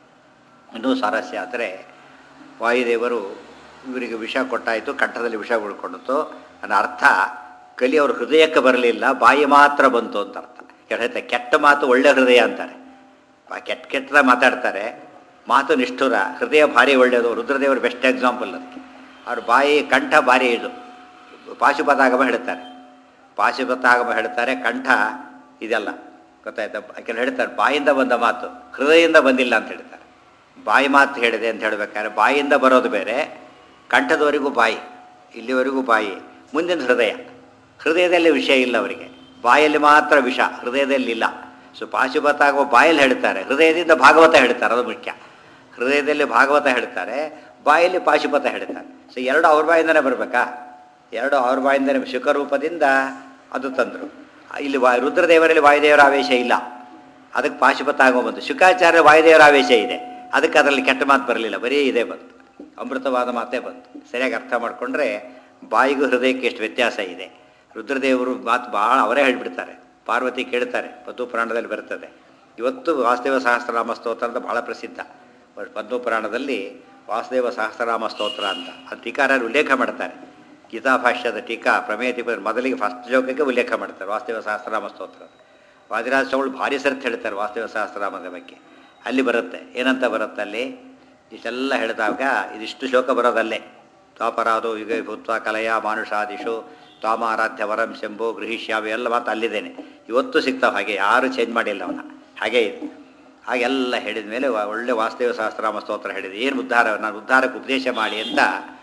A: ಇನ್ನೂ ಸ್ವಾರಸ್ಯ ಆದರೆ ವಾಯುದೇವರು ಇವರಿಗೆ ವಿಷ ಕೊಟ್ಟಾಯಿತು ಕಂಠದಲ್ಲಿ ವಿಷ ಉಳ್ಕೊಂಡಿತು ಅನ್ನೋ ಅರ್ಥ ಕಲಿ ಅವ್ರ ಹೃದಯಕ್ಕೆ ಬರಲಿಲ್ಲ ಬಾಯಿ ಮಾತ್ರ ಬಂತು ಅಂತ ಅರ್ಥ ಹೇಳ್ತಾರೆ ಕೆಟ್ಟ ಮಾತು ಒಳ್ಳೆ ಹೃದಯ ಅಂತಾರೆ ಆ ಕೆಟ್ಟ ಕೆಟ್ಟದ ಮಾತಾಡ್ತಾರೆ ಮಾತು ನಿಷ್ಠುರ ಹೃದಯ ಭಾರಿ ಒಳ್ಳೆಯದು ರುದ್ರದೇವರು ಬೆಸ್ಟ್ ಎಕ್ಸಾಂಪಲ್ ಅದಕ್ಕೆ ಅವ್ರ ಬಾಯಿ ಕಂಠ ಭಾರಿ ಇದು ಪಾಶುಪತಾಗಮ ಹೇಳ್ತಾರೆ ಪಾಶುಪತಾಗಮ ಹೇಳ್ತಾರೆ ಕಂಠ ಇದೆಲ್ಲ ಗೊತ್ತಾಯ್ತಾ ಯಾಕೆಂದ್ರೆ ಹೇಳ್ತಾರೆ ಬಾಯಿಂದ ಬಂದ ಮಾತು ಹೃದಯದಿಂದ ಬಂದಿಲ್ಲ ಅಂತ ಹೇಳ್ತಾರೆ ಬಾಯಿ ಮಾತು ಹೇಳಿದೆ ಅಂತ ಹೇಳ್ಬೇಕಾದ್ರೆ ಬಾಯಿಂದ ಬರೋದು ಬೇರೆ ಕಂಠದವರೆಗೂ ಬಾಯಿ ಇಲ್ಲಿವರೆಗೂ ಬಾಯಿ ಮುಂದಿನ ಹೃದಯ ಹೃದಯದಲ್ಲಿ ವಿಷಯ ಇಲ್ಲ ಅವರಿಗೆ ಬಾಯಲ್ಲಿ ಮಾತ್ರ ವಿಷ ಹೃದಯದಲ್ಲಿ ಇಲ್ಲ ಸೊ ಪಾಶುಪತಾಗುವ ಬಾಯಲ್ಲಿ ಹೇಳ್ತಾರೆ ಹೃದಯದಿಂದ ಭಾಗವತ ಹೇಳ್ತಾರೆ ಅದು ಮುಖ್ಯ ಹೃದಯದಲ್ಲಿ ಭಾಗವತ ಹೇಳ್ತಾರೆ ಬಾಯಲ್ಲಿ ಪಾಶುಪತ ಹೇಳ್ತಾರೆ ಸೊ ಎರಡು ಅವ್ರ ಬಾಯಿಂದನೇ ಬರಬೇಕಾ ಎರಡು ಅವ್ರ ಬಾಯಿಂದನೇ ಶುಕರೂಪದಿಂದ ಅದು ತಂದರು ಇಲ್ಲಿ ವಾ ರುದ್ರದೇವರಲ್ಲಿ ವಾಯುದೇವರ ಆವೇಶ ಇಲ್ಲ ಅದಕ್ಕೆ ಪಾಶುಪತ ಬಂತು ಶುಕಾಚಾರ್ಯ ವಾಯುದೇವರ ಆವೇಶ ಇದೆ ಅದಕ್ಕೆ ಅದರಲ್ಲಿ ಕೆಟ್ಟ ಮಾತು ಬರಲಿಲ್ಲ ಬರೀ ಇದೇ ಬಂತು ಅಮೃತವಾದ ಮಾತೇ ಬಂತು ಸರಿಯಾಗಿ ಅರ್ಥ ಮಾಡಿಕೊಂಡ್ರೆ ಬಾಯಿಗೂ ಹೃದಯಕ್ಕೆ ಎಷ್ಟು ವ್ಯತ್ಯಾಸ ಇದೆ ರುದ್ರದೇವರು ಮಾತು ಭಾಳ ಅವರೇ ಹೇಳ್ಬಿಡ್ತಾರೆ ಪಾರ್ವತಿ ಕೇಳ್ತಾರೆ ಪದ್ಮ ಪುರಾಣದಲ್ಲಿ ಬರ್ತದೆ ಇವತ್ತು ವಾಸುದೇವ ಸಹಸ್ರನಾಮ ಸ್ತೋತ್ರ ಅಂತ ಭಾಳ ಪ್ರಸಿದ್ಧ ಪದ್ಮ ಪುರಾಣದಲ್ಲಿ ವಾಸುದೇವ ಸಹಸ್ರನಾಮ ಸ್ತೋತ್ರ ಅಂತ ಅದು ಟೀಕಾರರು ಉಲ್ಲೇಖ ಮಾಡ್ತಾರೆ ಗೀತಾಭಾಷ್ಯದ ಟೀಕಾ ಪ್ರಮೇಯ ದೀಪ ಮೊದಲಿಗೆ ಫಸ್ಟ್ ಶ್ಲೋಕಕ್ಕೆ ಉಲ್ಲೇಖ ಮಾಡ್ತಾರೆ ವಾಸುದೇವ ಸಹಸ್ರನಾಮ ಸ್ತೋತ್ರ ವಾದಿರಾಜ ಸ್ವಾಮಿಗಳು ಭಾರಿ ಸರ್ತಿ ಹೇಳ್ತಾರೆ ವಾಸುದೇವ ಸಹಸ್ರನಾಮದ ಬಗ್ಗೆ ಅಲ್ಲಿ ಬರುತ್ತೆ ಏನಂತ ಬರುತ್ತೆ ಅಲ್ಲಿ ಇಷ್ಟೆಲ್ಲ ಹೇಳಿದಾಗ ಇದಿಷ್ಟು ಶ್ಲೋಕ ಬರೋದಲ್ಲೇ ತ್ವಾಪರಾಧೋ ಯುಗ ಭೂತ್ವ ಕಲಯ ಮಾನುಷಾದಿಶು ತ್ವಾಮಾರಾಧ್ಯ ವರಂ ಶಂಭು ಗೃಹಿಷ್ಯಾವಿ ಎಲ್ಲ ಮಾತು ಅಲ್ಲಿದ್ದೇನೆ ಇವತ್ತು ಸಿಗ್ತಾವೆ ಹಾಗೆ ಯಾರು ಚೇಂಜ್ ಮಾಡಿಲ್ಲ ಅವನ ಹಾಗೇ ಇದೆ ಹಾಗೆಲ್ಲ ಹೇಳಿದ ಮೇಲೆ ಒಳ್ಳೆ ವಾಸುದೇವ ಸಹಸ್ರನಾಮ ಸ್ತೋತ್ರ ಹೇಳಿದೆ ಏನು ಉದ್ಧಾರ ನಾನು ಉದ್ಧಾರಕ್ಕೆ ಉಪದೇಶ ಮಾಡಿ ಅಂತ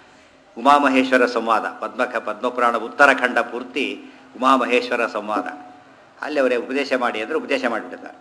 A: ಉಮಾಮಹೇಶ್ವರ ಸಂವಾದ ಪದ್ಮಕ ಪದ್ಮಪುರಾಣ ಉತ್ತರಾಖಂಡ ಪೂರ್ತಿ ಉಮಾಮಹೇಶ್ವರ ಸಂವಾದ ಅಲ್ಲಿ ಅವರೇ ಉಪದೇಶ ಮಾಡಿ ಅಂದರೆ ಉಪದೇಶ ಮಾಡಿಬಿಡ್ತಾರೆ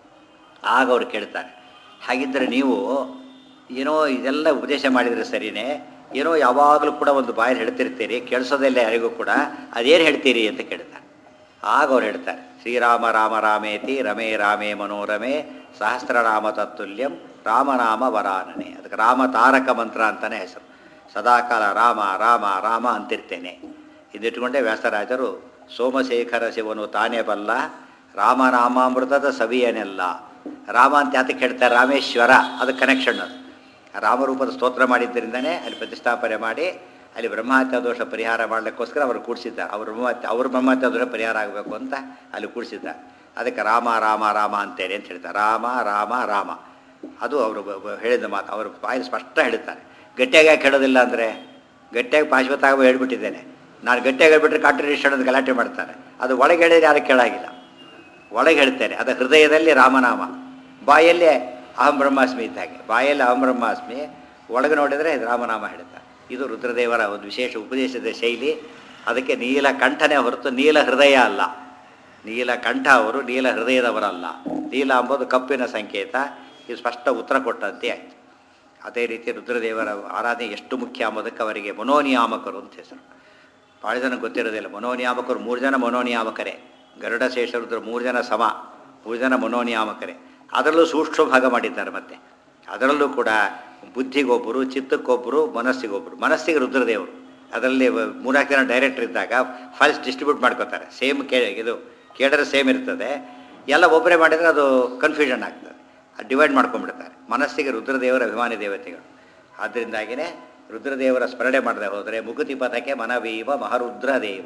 A: ಆಗ ಅವ್ರು ಕೇಳ್ತಾರೆ ಹಾಗಿದ್ದರೆ ನೀವು ಏನೋ ಇದೆಲ್ಲ ಉಪದೇಶ ಮಾಡಿದರೆ ಸರಿಯೇ ಏನೋ ಯಾವಾಗಲೂ ಕೂಡ ಒಂದು ಬಾಯಲ್ಲಿ ಹೇಳ್ತಿರ್ತೀರಿ ಕೇಳಿಸೋದೆಲ್ಲ ಯಾರಿಗೂ ಕೂಡ ಅದೇನು ಹೇಳ್ತೀರಿ ಅಂತ ಕೇಳ್ತಾರೆ ಆಗ ಅವ್ರು ಹೇಳ್ತಾರೆ ಶ್ರೀರಾಮ ರಾಮ ರಾಮೇತಿ ರಮೇ ರಾಮೇ ಮನೋರಮೆ ಸಹಸ್ರನಾಮ ತತ್ತುಲ್ಯಂ ರಾಮನಾಮ ವರಾನನೆ ಅದಕ್ಕೆ ರಾಮ ತಾರಕ ಮಂತ್ರ ಅಂತಲೇ ಹೆಸರು ಸದಾಕಾಲ ರಾಮ ರಾಮ ರಾಮ ಅಂತಿರ್ತೇನೆ ಇದಿಟ್ಕೊಂಡೆ ವ್ಯಾಸರಾಜರು ಸೋಮಶೇಖರ ಶಿವನು ತಾನೇ ಬಲ್ಲ ರಾಮನಾಮಾಮೃತದ ಸವಿಯನೆಲ್ಲ ರಾಮ ಅಂತ ಯಾತಕ್ಕೆ ಹೇಳ್ತಾರೆ ರಾಮೇಶ್ವರ ಅದು ಕನೆಕ್ಷನ್ ಅದು ರಾಮರೂಪದ ಸ್ತೋತ್ರ ಮಾಡಿದ್ದರಿಂದನೇ ಅಲ್ಲಿ ಪ್ರತಿಷ್ಠಾಪನೆ ಮಾಡಿ ಅಲ್ಲಿ ಬ್ರಹ್ಮಹತ್ಯ ದೋಷ ಪರಿಹಾರ ಮಾಡಲಿಕ್ಕೋಸ್ಕರ ಅವರು ಕೂಡಿಸಿದ್ದಾರೆ ಅವ್ರ ಬ್ರಹ್ಮಹತ್ಯ ಅವ್ರ ಬ್ರಹ್ಮಹತ್ಯ ದೋಷ ಪರಿಹಾರ ಆಗಬೇಕು ಅಂತ ಅಲ್ಲಿ ಕೂಡಿಸಿದ್ದಾರೆ ಅದಕ್ಕೆ ರಾಮ ರಾಮ ರಾಮ ಅಂತೇಳಿ ಅಂತ ಹೇಳ್ತಾರೆ ರಾಮ ರಾಮ ರಾಮ ಅದು ಅವರು ಹೇಳಿದ ಮಾತು ಅವರು ಬಾಯಲ್ಲಿ ಸ್ಪಷ್ಟ ಹೇಳ್ತಾರೆ ಗಟ್ಟಿಯಾಗಿ ಯಾಕೆ ಹೇಳೋದಿಲ್ಲ ಅಂದರೆ ಗಟ್ಟಿಯಾಗಿ ಪಾಶ್ವತಾಗ ಹೇಳ್ಬಿಟ್ಟಿದ್ದೇನೆ ನಾನು ಗಟ್ಟಿಯಾಗಿ ಹೇಳ್ಬಿಟ್ರೆ ಕಾಂಟ್ರಡಿಕ್ಷನ್ ಅಂತ ಗಲಾಟೆ ಮಾಡ್ತಾರೆ ಅದು ಒಳಗೆ ಹೇಳಿದ್ರೆ ಯಾರು ಕೇಳಾಗಿಲ್ಲ ಒಳಗೆ ಹೇಳ್ತೇನೆ ಅದು ಹೃದಯದಲ್ಲಿ ರಾಮನಾಮ ಬಾಯಲ್ಲಿ ಅಹಂ ಬ್ರಹ್ಮಾಸ್ಮಿ ಇದ್ದ ಹಾಗೆ ಬಾಯಲ್ಲಿ ಅಹಂ ಬ್ರಹ್ಮಾಸ್ಮಿ ಒಳಗೆ ನೋಡಿದರೆ ಇದು ರಾಮನಾಮ ಹೇಳ್ತಾರೆ ಇದು ರುದ್ರದೇವರ ಒಂದು ವಿಶೇಷ ಉಪದೇಶದ ಶೈಲಿ ಅದಕ್ಕೆ ನೀಲ ಕಂಠನೇ ಹೊರತು ನೀಲ ಹೃದಯ ಅಲ್ಲ ನೀಲ ಕಂಠ ಅವರು ನೀಲ ಹೃದಯದವರಲ್ಲ ನೀಲ ಅಂಬೋದು ಕಪ್ಪಿನ ಸಂಕೇತ ಇದು ಸ್ಪಷ್ಟ ಉತ್ತರ ಕೊಟ್ಟಂತೆ ಆಯಿತು ಅದೇ ರೀತಿ ರುದ್ರದೇವರ ಆರಾಧನೆ ಎಷ್ಟು ಮುಖ್ಯ ಅಂಬೋದಕ್ಕೆ ಅವರಿಗೆ ಮನೋನಿಯಾಮಕರು ಅಂತ ಹೆಸರು ಭಾಳ ಜನ ಗೊತ್ತಿರೋದಿಲ್ಲ ಮನೋನಿಯಾಮಕರು ಮೂರು ಜನ ಮನೋನಿಯಾಮಕರೇ ಗರುಡ ಶೇಷರುದ್ರ ಮೂರು ಜನ ಸಮ ಮೂರು ಜನ ಮನೋನಿಯಾಮಕರೇ ಅದರಲ್ಲೂ ಸೂಕ್ಷ್ಮ ಭಾಗ ಮಾಡಿದ್ದಾರೆ ಮತ್ತೆ ಅದರಲ್ಲೂ ಕೂಡ ಬುದ್ಧಿಗೊಬ್ಬರು ಚಿತ್ತಕ್ಕೊಬ್ಬರು ಮನಸ್ಸಿಗೊಬ್ಬರು ಮನಸ್ಸಿಗೆ ರುದ್ರದೇವರು ಅದರಲ್ಲಿ ಮೂರ್ನಾಲ್ಕು ಜನ ಡೈರೆಕ್ಟರ್ ಇದ್ದಾಗ ಫೈಲ್ಸ್ ಡಿಸ್ಟ್ರಿಬ್ಯೂಟ್ ಮಾಡ್ಕೋತಾರೆ ಸೇಮ್ ಕೇ ಇದು ಕೇಳಿದ್ರೆ ಸೇಮ್ ಇರ್ತದೆ ಎಲ್ಲ ಒಬ್ಬರೇ ಮಾಡಿದರೆ ಅದು ಕನ್ಫ್ಯೂಷನ್ ಆಗ್ತದೆ ಡಿವೈಡ್ ಮಾಡ್ಕೊಂಡ್ಬಿಡ್ತಾರೆ ಮನಸ್ಸಿಗೆ ರುದ್ರದೇವರ ಅಭಿಮಾನಿ ದೇವತೆಗಳು ಆದ್ದರಿಂದಾಗಿಯೇ ರುದ್ರದೇವರ ಸ್ಮರಣೆ ಮಾಡದೆ ಹೋದರೆ ಮುಗುತಿ ಪಥಕ್ಕೆ ಮನವೀವ ಮಹರುದ್ರದೇವ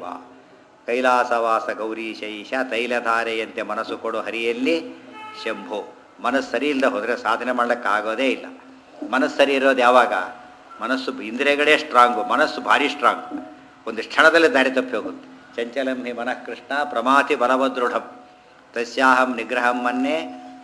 A: ಕೈಲಾಸವಾಸ ಗೌರೀಶೈಷ ತೈಲಧಾರೆಯಂತೆ ಮನಸ್ಸು ಕೊಡು ಹರಿಯಲ್ಲಿ ಶಂಭೋ ಮನಸ್ಸು ಸರಿ ಇಲ್ಲದೆ ಹೋದರೆ ಸಾಧನೆ ಮಾಡ್ಲಿಕ್ಕಾಗೋದೇ ಇಲ್ಲ ಮನಸ್ಸು ಸರಿ ಇರೋದು ಯಾವಾಗ ಮನಸ್ಸು ಇಂದ್ರಿಯಗಳೇ ಸ್ಟ್ರಾಂಗು ಮನಸ್ಸು ಭಾರಿ ಸ್ಟ್ರಾಂಗ್ ಒಂದು ಕ್ಷಣದಲ್ಲೇ ದಾರಿ ತಪ್ಪಿ ಹೋಗುತ್ತೆ ಚಂಚಲಂ ಹಿ ಮನಃ ಕೃಷ್ಣ ಪ್ರಮಾತಿ ಬಲವದೃಢಂ ತಸ್ಯಾಹಂ ನಿಗ್ರಹಂ ಮನ್ನೆ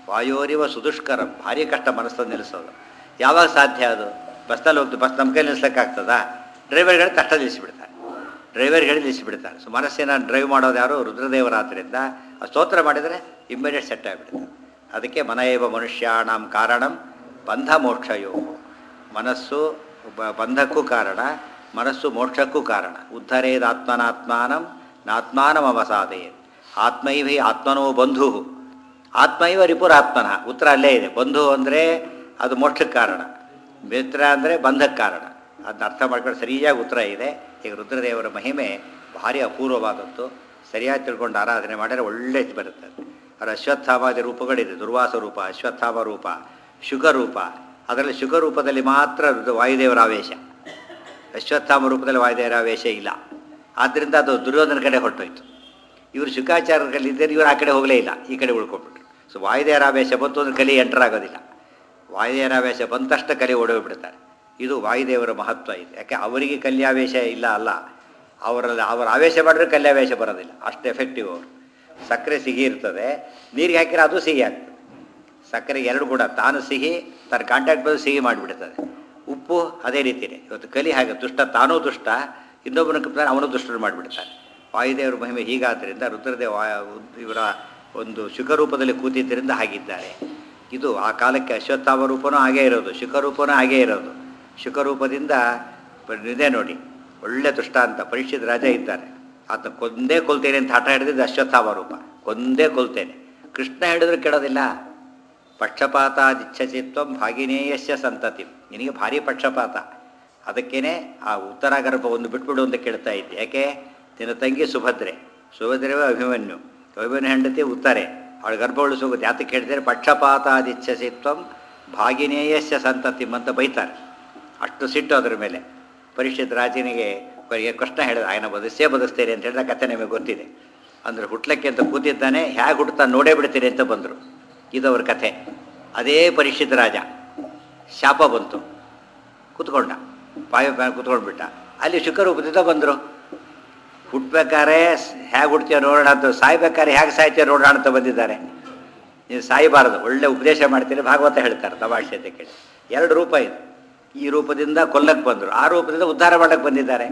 A: ವಾಯೋರಿವ ಸುದುಷ್ಕರಂ ಭಾರಿ ಕಷ್ಟ ಮನಸ್ಸನ್ನು ನಿಲ್ಲಿಸೋದು ಯಾವಾಗ ಸಾಧ್ಯ ಅದು ಬಸ್ನಲ್ಲಿ ಹೋಗ್ತು ಬಸ್ ನಮ್ಮ ಕೈಲಿ ನಿಲ್ಲಿಸೋಕ್ಕಾಗ್ತದಾ ಡ್ರೈವರ್ಗಳು ತಕ್ಷಣ ನಿಲ್ಲಿಸಿಬಿಡ್ತಾರೆ ಡ್ರೈವರ್ಗಳು ನಿಲ್ಲಿಸಿಬಿಡ್ತಾರೆ ಸೊ ಮನಸ್ಸಿನ ಡ್ರೈವ್ ಮಾಡೋದು ಯಾರು ರುದ್ರದೇವರಾದ್ದರಿಂದ ಆ ಸ್ತೋತ್ರ ಮಾಡಿದರೆ ಇಮ್ಮಿಡಿಯೇಟ್ ಸೆಟ್ ಆಗಿಬಿಡ್ತಾರೆ ಅದಕ್ಕೆ ಮನಯೇವ ಮನುಷ್ಯಾಣಂ ಕಾರಣಂ ಬಂಧ ಮೋಕ್ಷಯೋ ಮನಸ್ಸು ಬ- ಬಂಧಕ್ಕೂ ಕಾರಣ ಮನಸ್ಸು ಮೋಕ್ಷಕ್ಕೂ ಕಾರಣ ಉದ್ಧರೇದ ಆತ್ಮನಾತ್ಮಾನಂ ನಾತ್ಮಾನಂ ಅವಸಾದೆಯೇ ಆತ್ಮೈವೇ ಆತ್ಮನೋ ಬಂಧು ಆತ್ಮೈವ ರಿಪುರಾತ್ಮನ ಉತ್ತರ ಅಲ್ಲೇ ಇದೆ ಬಂಧು ಅಂದರೆ ಅದು ಮೋಕ್ಷಕ್ಕೆ ಕಾರಣ ಮಿತ್ರ ಅಂದರೆ ಬಂಧಕ್ಕೆ ಕಾರಣ ಅದನ್ನ ಅರ್ಥ ಮಾಡ್ಕೊಂಡು ಸರಿಯಾಗಿ ಉತ್ತರ ಇದೆ ಈಗ ರುದ್ರದೇವರ ಮಹಿಮೆ ಭಾರಿ ಅಪೂರ್ವವಾದದ್ದು ಸರಿಯಾಗಿ ತಿಳ್ಕೊಂಡು ಆರಾಧನೆ ಮಾಡಿದರೆ ಒಳ್ಳೆಯದು ಬರುತ್ತೆ ಅವರ ಅಶ್ವತ್ಥಾಮಾದಿ ರೂಪಗಳಿದೆ ದುರ್ವಾಸ ರೂಪ ಅಶ್ವತ್ಥಾಮ ರೂಪ ಶುಗ ರೂಪ ಅದರಲ್ಲಿ ಶುಗ ರೂಪದಲ್ಲಿ ಮಾತ್ರ ರುದ್ರ- ವಾಯುದೇವರ ಆವೇಶ ಅಶ್ವತ್ಥಾಮ ರೂಪದಲ್ಲಿ ವಾಯುದೇವರ ಆವೇಶ ಇಲ್ಲ ಆದ್ದರಿಂದ ಅದು ದುರ್ಯೋಧನ ಕಡೆ ಹೊರಟೋಯ್ತು ಇವರು ಶುಕಾಚಾರದಲ್ಲಿ ಇದ್ದರೆ ಇವರು ಆ ಕಡೆ ಹೋಗಲೇ ಇಲ್ಲ ಈ ಕಡೆ ಉಳ್ಕೊಂಡ್ಬಿಟ್ರು ಸೊ ವಾಯುದೇವರ ಆವೇಶ ಬಂತು ಅಂದ್ರೆ ಕಲಿ ಎಂಟರ್ ಆಗೋದಿಲ್ಲ ವಾಯುದೇವರ ಆವೇಶ ಬಂದ ತಕ್ಷಣ ಕಲಿ ಓಡೋಗ್ಬಿಡ್ತಾರೆ ಇದು ವಾಯುದೇವರ ಮಹತ್ವ ಇದೆ ಯಾಕೆ ಅವರಿಗೆ ಕಲ್ಯಾವೇಶ ಇಲ್ಲ ಅಲ್ಲ ಅವರಲ್ಲಿ ಅವರ ಆವೇಶ ಮಾಡಿದ್ರೆ ಕಲ್ಯಾವೇಶ ಬರೋದಿಲ್ಲ ಅಷ್ಟು ಎಫೆಕ್ಟಿವ್ ಅವರು ಸಕ್ಕರೆ ಸಿಹಿ ಇರ್ತದೆ ನೀರಿಗೆ ಹಾಕಿದ್ರೆ ಅದು ಸಿಹಿ ಆಗ್ತದೆ ಸಕ್ಕರೆ ಎರಡು ಕೂಡ ತಾನು ಸಿಹಿ ತನ್ನ ಕಾಂಟ್ಯಾಕ್ಟ್ ಬಂದು ಸಿಹಿ ಮಾಡಿಬಿಡ್ತದೆ ಉಪ್ಪು ಅದೇ ರೀತಿಯೇ ಇವತ್ತು ಕಲಿ ಹಾಗೆ ದುಷ್ಟ ತಾನೂ ದುಷ್ಟ ಇನ್ನೊಬ್ಬನ ಕಪ್ತಾನೆ ಅವನು ದುಷ್ಟರು ಮಾಡಿಬಿಡ್ತಾನೆ ವಾಯುದೇವರ ಮಹಿಮೆ ಹೀಗಾದ್ದರಿಂದ ರುದ್ರದೇವ ವಾ- ಇವರ ಒಂದು ಶುಕರೂಪದಲ್ಲಿ ಕೂತಿದ್ದರಿಂದ ಹಾಗಿದ್ದಾರೆ ಇದು ಆ ಕಾಲಕ್ಕೆ ಅಶ್ವತ್ಥಾಮ ರೂಪನೂ ಹಾಗೇ ಇರೋದು ಶುಕರೂಪನೂ ಹಾಗೇ ಇರೋದು ಶುಕರೂಪದಿಂದ ಪ- ಇದೆ ನೋಡಿ ಒಳ್ಳೆ ದುಷ್ಟ ಅಂತ ಪರೀಕ್ಷಿತ ರಾಜ ಇದ್ದಾರೆ ಆತ ಕೊಂದೇ ಕೊಲ್ತೇನೆ ಅಂತ ಹಠ ಹಿಡಿದಿದ್ದು ಅಶ್ವತ್ಥಾಮ ರೂಪ ಕೊಂದೇ ಕೊಲ್ತೇನೆ ಕೃಷ್ಣ ಹಿಡಿದ್ರೆ ಕೆಡೋದಿಲ್ಲ ಪಕ್ಷಪಾತಾದಿಚ್ಛಚಿತ್ವಂ ಭಾಗಿನೇಯಸ್ಯ ಸಂತತಿ ನಿನಗೆ ಭಾರಿ ಪಕ್ಷಪಾತ ಅದಕ್ಕೇನೆ ಆ ಉತ್ತರ ಗರ್ಭ ಒಂದು ಬಿಟ್ಬಿಡು ಅಂತ ಕೇಳ್ತಾ ಇದ್ದೆ ಯಾಕೆ ನಿನ್ನ ತಂಗಿ ಸುಭದ್ರೆ ಸುಭದ್ರವೇ ಅಭಿಮನ್ಯು ಅಭಿಮನ್ಯು ಹೆಂಡತಿ ಉತ್ತಾರೆ ಅವಳ ಗರ್ಭ ಉಳಿಸೋಗುತ್ತೆ ಯಾತಕ್ಕೆ ಹೇಳ್ತಾರೆ ಪಕ್ಷಪಾತಾದಿಚ್ಛಚಿತ್ವಂ ಭಾಗಿನೇಯಸ್ಯ ಸಂತತಿ ಅಂತ ಬೈತಾರೆ ಅಷ್ಟು ಸಿಟ್ಟು ಅದ್ರ ಮೇಲೆ ಪರಿಷತ್ ರಾಜನಿಗೆ ಕೊನೆಗೆ ಕೃಷ್ಣ ಹೇಳಿದ ఆయన ಬದುಸೇ ಬದುಸ್ತೇನೆ ಅಂತ ಹೇಳಿದ ಕಥೆ ನಿಮಗೆ ಗೊತ್ತಿದೆ ಅಂದರೆ ಹುಟ್ಲಕ್ಕೆ ಅಂತ ಕೂತಿದ್ದಾನೆ ಹೇಗೆ ಹುಟ್ಟುತ್ತಾ ನೋಡೇ ಬಿಡ್ತೀರಿ ಅಂತ ಬಂದರು ಇದು ಅವ್ರ ಕಥೆ ಅದೇ ಪರೀಕ್ಷಿತ ರಾಜ ಶಾಪ ಬಂತು ಕೂತ್ಕೊಂಡ ಪಾಯ ಕೂತ್ಕೊಂಡ್ಬಿಟ್ಟ ಅಲ್ಲಿ ಶುಕರೂಪದಿಂದ ಬಂದರು ಹುಟ್ಬೇಕಾರೆ ಹೇಗೆ ಹುಡ್ತೀಯ ನೋಡೋಣ ಅಂತ ಸಾಯ್ಬೇಕಾರೆ ಹೇಗೆ ಸಾಯ್ತೀಯ ನೋಡೋಣ ಅಂತ ಬಂದಿದ್ದಾರೆ ನೀವು ಸಾಯಬಾರದು ಒಳ್ಳೆ ಉಪದೇಶ ಮಾಡ್ತೀರಿ ಭಾಗವತ ಹೇಳ್ತಾರೆ ತಮಾಷೆ ಅಂತ ಕೇಳಿ ಎರಡು ರೂಪ ಇದೆ ಈ ರೂಪದಿಂದ ಕೊಲ್ಲಕ್ಕೆ ಬಂದರು ಆ ರೂಪದಿಂದ ಉದ್ಧಾರ ಮಾಡಕ್ಕೆ ಬಂದಿದ್ದಾರೆ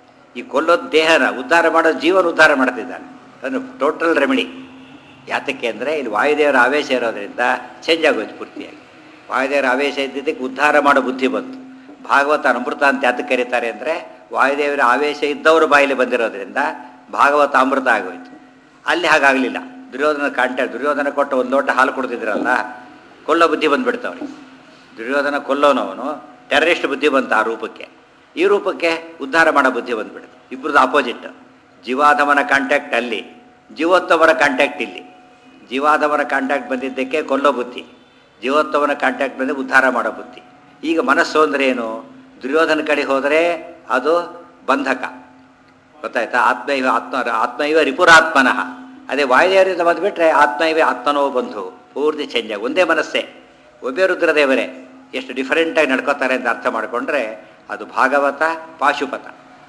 A: ಈ ಕೊಲ್ಲೋದು ದೇಹನ ಉದ್ಧಾರ ಮಾಡೋದು ಜೀವನ ಉದ್ಧಾರ ಮಾಡ್ತಿದ್ದಾರೆ ಅದನ್ನು ಟೋಟಲ್ ರೆಮಿಡಿ ಯಾತಕ್ಕೆ ಅಂದರೆ ಇಲ್ಲಿ ವಾಯುದೇವರ ಆವೇಶ ಇರೋದ್ರಿಂದ ಚೇಂಜ್ ಆಗೋಯ್ತು ಪೂರ್ತಿಯಾಗಿ ವಾಯುದೇವರ ಆವೇಶ ಇದ್ದಿದ್ದಕ್ಕೆ ಉದ್ಧಾರ ಮಾಡೋ ಬುದ್ಧಿ ಬಂತು ಭಾಗವತ ಅಮೃತ ಅಂತ ಯಾತಕ್ಕೆ ಕರೀತಾರೆ ಅಂದರೆ ವಾಯುದೇವರ ಆವೇಶ ಇದ್ದವರು ಬಾಯಲ್ಲಿ ಬಂದಿರೋದ್ರಿಂದ ಭಾಗವತ ಅಮೃತ ಆಗೋಯ್ತು ಅಲ್ಲಿ ಹಾಗಾಗಲಿಲ್ಲ ದುರ್ಯೋಧನ ಕಾಂಟ್ಯಾಕ್ಟ್ ದುರ್ಯೋಧನ ಕೊಟ್ಟು ಒಂದು ಲೋಟ ಹಾಲು ಕೊಡ್ತಿದ್ರಲ್ಲ ಕೊಲ್ಲೋ ಬುದ್ಧಿ ಬಂದುಬಿಡ್ತವ್ರಿಗೆ ದುರ್ಯೋಧನ ಕೊಲ್ಲೋನವನು ಟೆರರಿಸ್ಟ್ ಬುದ್ಧಿ ಬಂತು ಆ ರೂಪಕ್ಕೆ ಈ ರೂಪಕ್ಕೆ ಉದ್ಧಾರ ಮಾಡೋ ಬುದ್ಧಿ ಬಂದ್ಬಿಡ್ತು ಇಬ್ಬರದ್ದು ಆಪೋಸಿಟ್ ಜೀವಾಧಮನ ಕಾಂಟ್ಯಾಕ್ಟ್ ಅಲ್ಲಿ ಜೀವೋತ್ತಮರ ಕಾಂಟ್ಯಾಕ್ಟ್ ಇಲ್ಲಿ ಜೀವಾಧಮನ ಕಾಂಟ್ಯಾಕ್ಟ್ ಬಂದಿದ್ದಕ್ಕೆ ಕೊಲ್ಲೋ ಬುದ್ಧಿ ಜೀವೋತ್ತಮನ ಕಾಂಟ್ಯಾಕ್ಟ್ ಬಂದು ಉದ್ಧಾರ ಮಾಡೋ ಬುದ್ಧಿ ಈಗ ಮನಸ್ಸು ಅಂದ್ರೆ ಏನು ದುರ್ಯೋಧನ ಕಡೆ ಹೋದರೆ ಅದು ಬಂಧಕ ಗೊತ್ತಾಯ್ತಾ ಆತ್ಮೈವ ಆತ್ಮ ಆತ್ಮೈವ ರಿಪುರಾತ್ಮನಃ ಅದೇ ವಾಯುದೇವರಿಂದ ಬಂದುಬಿಟ್ರೆ ಆತ್ಮೈವೇ ಆತ್ಮನೋ ಬಂಧು ಪೂರ್ತಿ ಚೇಂಜ್ ಆಗಿ ಒಂದೇ ಮನಸ್ಸೇ ಒಬ್ಬೇ ರುದ್ರದೇವರೇ ಎಷ್ಟು ಡಿಫರೆಂಟಾಗಿ ನಡ್ಕೋತಾರೆ ಅಂತ ಅರ್ಥ ಮಾಡಿಕೊಂಡ್ರೆ ಅದು ಭಾಗವತ ಪಾಶುಪತ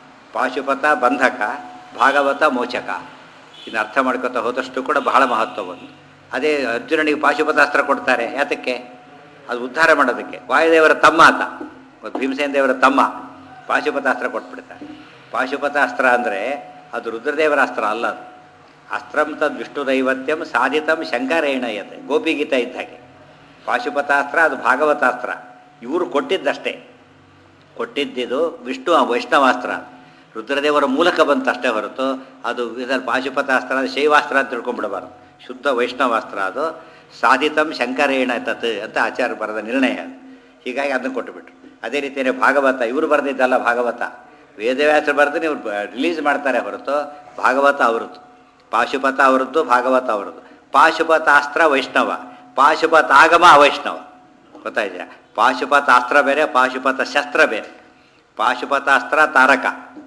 A: ಪಾಶುಪತ ಬಂಧಕ ಭಾಗವತ ಮೋಚಕ ಇನ್ನು ಅರ್ಥ ಮಾಡ್ಕೊತಾ ಹೋದಷ್ಟು ಕೂಡ ಬಹಳ ಮಹತ್ವ ಬಂತು ಅದೇ ಅರ್ಜುನನಿಗೆ ಪಾಶುಪತಾಸ್ತ್ರ ಕೊಡ್ತಾರೆ ಯಾತಕ್ಕೆ ಅದು ಉದ್ಧಾರ ಮಾಡೋದಕ್ಕೆ ವಾಯುದೇವರ ತಮ್ಮ ಆತ ಮತ್ತು ಭೀಮಸೇನ ದೇವರ ತಮ್ಮ ಪಾಶುಪತಾಸ್ತ್ರ ಕೊಟ್ಬಿಡ್ತಾರೆ ಪಾಶುಪತಾಸ್ತ್ರ ಅಂದರೆ ಅದು ರುದ್ರದೇವರ ಅಸ್ತ್ರ ಅಲ್ಲ ಅದು ಅಸ್ತ್ರಂ ತದ್ ವಿಷ್ಣು ದೈವತ್ಯಂ ಸಾಧಿತಂ ಶಂಕರೇಣಯತೆ ಗೋಪಿಗೀತ ಇದ್ದ ಹಾಗೆ ಪಾಶುಪತಾಸ್ತ್ರ ಅದು ಭಾಗವತಾಸ್ತ್ರ ಇವರು ಕೊಟ್ಟಿದ್ದಷ್ಟೇ ಕೊಟ್ಟಿದ್ದಿದು ವಿಷ್ಣು ವೈಷ್ಣವಾಸ್ತ್ರ ರುದ್ರದೇವರ ಮೂಲಕ ಬಂತು ಅಷ್ಟೇ ಹೊರತು ಅದು ಇದರಲ್ಲಿ ಪಾಶುಪತಾಸ್ತ್ರ ಅದು ಶೈವಾಸ್ತ್ರ ಅಂತ ತಿಳ್ಕೊಂಡ್ಬಿಡಬಾರ್ದು ಶುದ್ಧ ವೈಷ್ಣವಾಸ್ತ್ರ ಅದು ಸಾಧಿತಂ ಶಂಕರೇಣ ತತ್ ಅಂತ ಆಚಾರ್ಯ ಬರೆದ ನಿರ್ಣಯ ಅದು. ಹೀಗಾಗಿ ಅದನ್ನು ಕೊಟ್ಟುಬಿಟ್ರು ಅದೇ ರೀತಿಯೇ ಭಾಗವತ ಇವರು ಬರೆದಿದ್ದಲ್ಲ ಭಾಗವತ ವೇದವ್ಯಾಸರು ಬರೆದು ನೀವು ರಿಲೀಸ್ ಮಾಡ್ತಾರೆ ಹೊರತು ಭಾಗವತ ಅವರದ್ದು ಪಾಶುಪತ ಅವರದ್ದು ಭಾಗವತ ಅವರದ್ದು ಪಾಶುಪತಾಸ್ತ್ರ ವೈಷ್ಣವ ಪಾಶುಪತಾಗಮ ಅವೈಷ್ಣವ ಗೊತ್ತಾಯ್ತಾ ಪಾಶುಪತಾಸ್ತ್ರ ಬೇರೆ ಪಾಶುಪತ ಶಸ್ತ್ರ ಬೇರೆ ಪಾಶುಪತಾಸ್ತ್ರ ತಾರಕ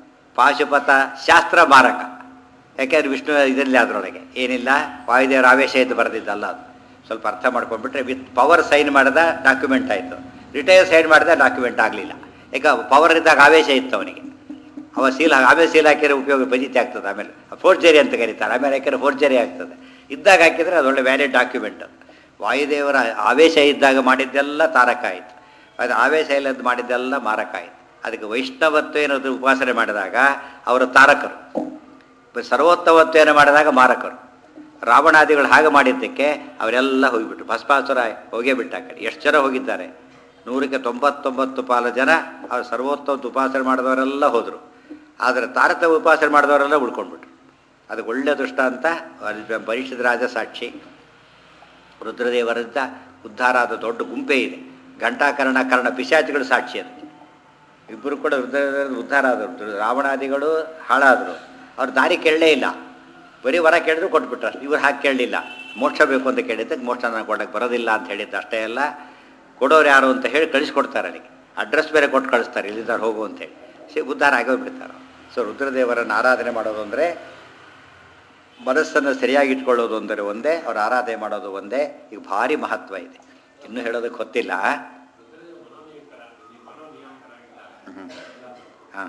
A: ಪಾಶುಪತ ಶಾಸ್ತ್ರ ಮಾರಕ ಯಾಕೆಂದ್ರೆ ವಿಷ್ಣು ಇದರಲ್ಲಿ ಅದರೊಳಗೆ ಏನಿಲ್ಲ ವಾಯುದೇವರ ಆವೇಶ ಇದ್ದು ಬರೆದಿದ್ದಲ್ಲ ಅದು ಸ್ವಲ್ಪ ಅರ್ಥ ಮಾಡ್ಕೊಂಡ್ಬಿಟ್ರೆ ವಿತ್ ಪವರ್ ಸೈನ್ ಮಾಡಿದ ಡಾಕ್ಯುಮೆಂಟ್ ಆಯಿತು ರಿಟೈರ್ ಸೈನ್ ಮಾಡಿದ ಡಾಕ್ಯುಮೆಂಟ್ ಆಗಲಿಲ್ಲ ಯಾಕೆ ಪವರ್ ಇದ್ದಾಗ ಆವೇಶ ಇತ್ತು ಅವನಿಗೆ ಅವ ಸೀಲ್ ಹಾಕಿ ಆಮೇಲೆ ಸೀಲ್ ಹಾಕಿದ್ರೆ ಉಪಯೋಗ ಬಜಿತಿ ಆಗ್ತದೆ ಆಮೇಲೆ ಫೋರ್ಜರಿ ಅಂತ ಕರೀತಾರೆ ಆಮೇಲೆ ಹಾಕಿದ್ರೆ ಫೋರ್ಜರಿ ಆಗ್ತದೆ ಇದ್ದಾಗ ಹಾಕಿದರೆ ಅದು ಒಳ್ಳೆ ವ್ಯಾಲಿಡ್ ಡಾಕ್ಯುಮೆಂಟ್ ವಾಯುದೇವರ ಆವೇಶ ಇದ್ದಾಗ ಮಾಡಿದ್ದೆಲ್ಲ ತಾರಕ ಆಯಿತು ಅದು ಆವೇಶ ಇಲ್ಲದ್ದು ಮಾಡಿದ್ದೆಲ್ಲ ಮಾರಕ ಆಯಿತು ಅದಕ್ಕೆ ವೈಷ್ಣವತ್ವ ಏನಾದ್ರು ಉಪಾಸನೆ ಮಾಡಿದಾಗ ಅವರು ತಾರಕರು ಸರ್ವೋತ್ತಮತ್ವೇನ ಮಾಡಿದಾಗ ಮಾರಕರು ರಾವಣಾದಿಗಳು ಹಾಗೆ ಮಾಡಿದ್ದಕ್ಕೆ ಅವರೆಲ್ಲ ಹೋಗಿಬಿಟ್ರು ಭಸ್ಮಾಸುರ ಹೋಗೇ ಬಿಟ್ಟ ಆ ಕಡೆ ಎಷ್ಟು ಜನ ಹೋಗಿದ್ದಾರೆ ನೂರಕ್ಕೆ ತೊಂಬತ್ತೊಂಬತ್ತು ಪಾಲು ಜನ ಅವ್ರು ಸರ್ವೋತ್ತಮ ಉಪಾಸನೆ ಮಾಡಿದವರೆಲ್ಲ ಹೋದರು ಆದರೆ ತಾರತಮ್ಯ ಉಪಾಸನೆ ಮಾಡಿದವರೆಲ್ಲ ಉಳ್ಕೊಂಡ್ಬಿಟ್ರು ಅದಕ್ಕೆ ಒಳ್ಳೆ ದೃಷ್ಟ ಅಂತ ಪರೀಕ್ಷಿತ ರಾಜ ಸಾಕ್ಷಿ ರುದ್ರದೇವರಿಂದ ಉದ್ಧಾರ ಆದ ದೊಡ್ಡ ಗುಂಪೇ ಇದೆ ಘಂಟಾಕರ್ಣ ಕರ್ಣ ಪಿಶಾಚಿಗಳು ಸಾಕ್ಷಿ ಅದಕ್ಕೆ ಇಬ್ಬರು ಕೂಡ ರುದ್ರದೇವರಿಂದ ಉದ್ಧಾರ ಆದರು ರಾವಣಾದಿಗಳು ಹಾಳಾದರು ಅವ್ರು ದಾರಿ ಕೇಳಲೇ ಇಲ್ಲ ಬರೀ ವರ ಕೇಳಿದ್ರು ಕೊಟ್ಬಿಟ್ರು ಅಷ್ಟೇ ಇವ್ರು ಹಾಗೆ ಕೇಳಲಿಲ್ಲ ಮೋಕ್ಷ ಬೇಕು ಅಂತ ಕೇಳಿದ್ದಕ್ಕೆ ಮೋಕ್ಷ ನಾನು ಕೊಡೋಕ್ಕೆ ಬರೋದಿಲ್ಲ ಅಂತ ಹೇಳಿದ್ದು ಅಷ್ಟೇ ಅಲ್ಲ ಕೊಡೋರು ಯಾರು ಅಂತ ಹೇಳಿ ಕಳಿಸ್ಕೊಡ್ತಾರೆ ಅಲ್ಲಿಗೆ ಅಡ್ರೆಸ್ ಬೇರೆ ಕೊಟ್ಟು ಕಳಿಸ್ತಾರೆ ಇಲ್ಲಿದ್ದಾರೆ ಹೋಗು ಅಂತೇಳಿ ಸಿ ಉದ್ಧಾರ ಆಗೋಗ್ಬಿಡ್ತಾರೆ ಸೊ ರುದ್ರದೇವರನ್ನು ಆರಾಧನೆ ಮಾಡೋದು ಅಂದರೆ ಮನಸ್ಸನ್ನು ಸರಿಯಾಗಿ ಇಟ್ಕೊಳ್ಳೋದು ಅಂದರೆ ಒಂದೇ ಅವ್ರ ಆರಾಧನೆ ಮಾಡೋದು ಒಂದೇ ಈಗ ಭಾರಿ ಮಹತ್ವ ಇದೆ ಇನ್ನೂ ಹೇಳೋದಕ್ಕೆ ಗೊತ್ತಿಲ್ಲ ಹಾಂ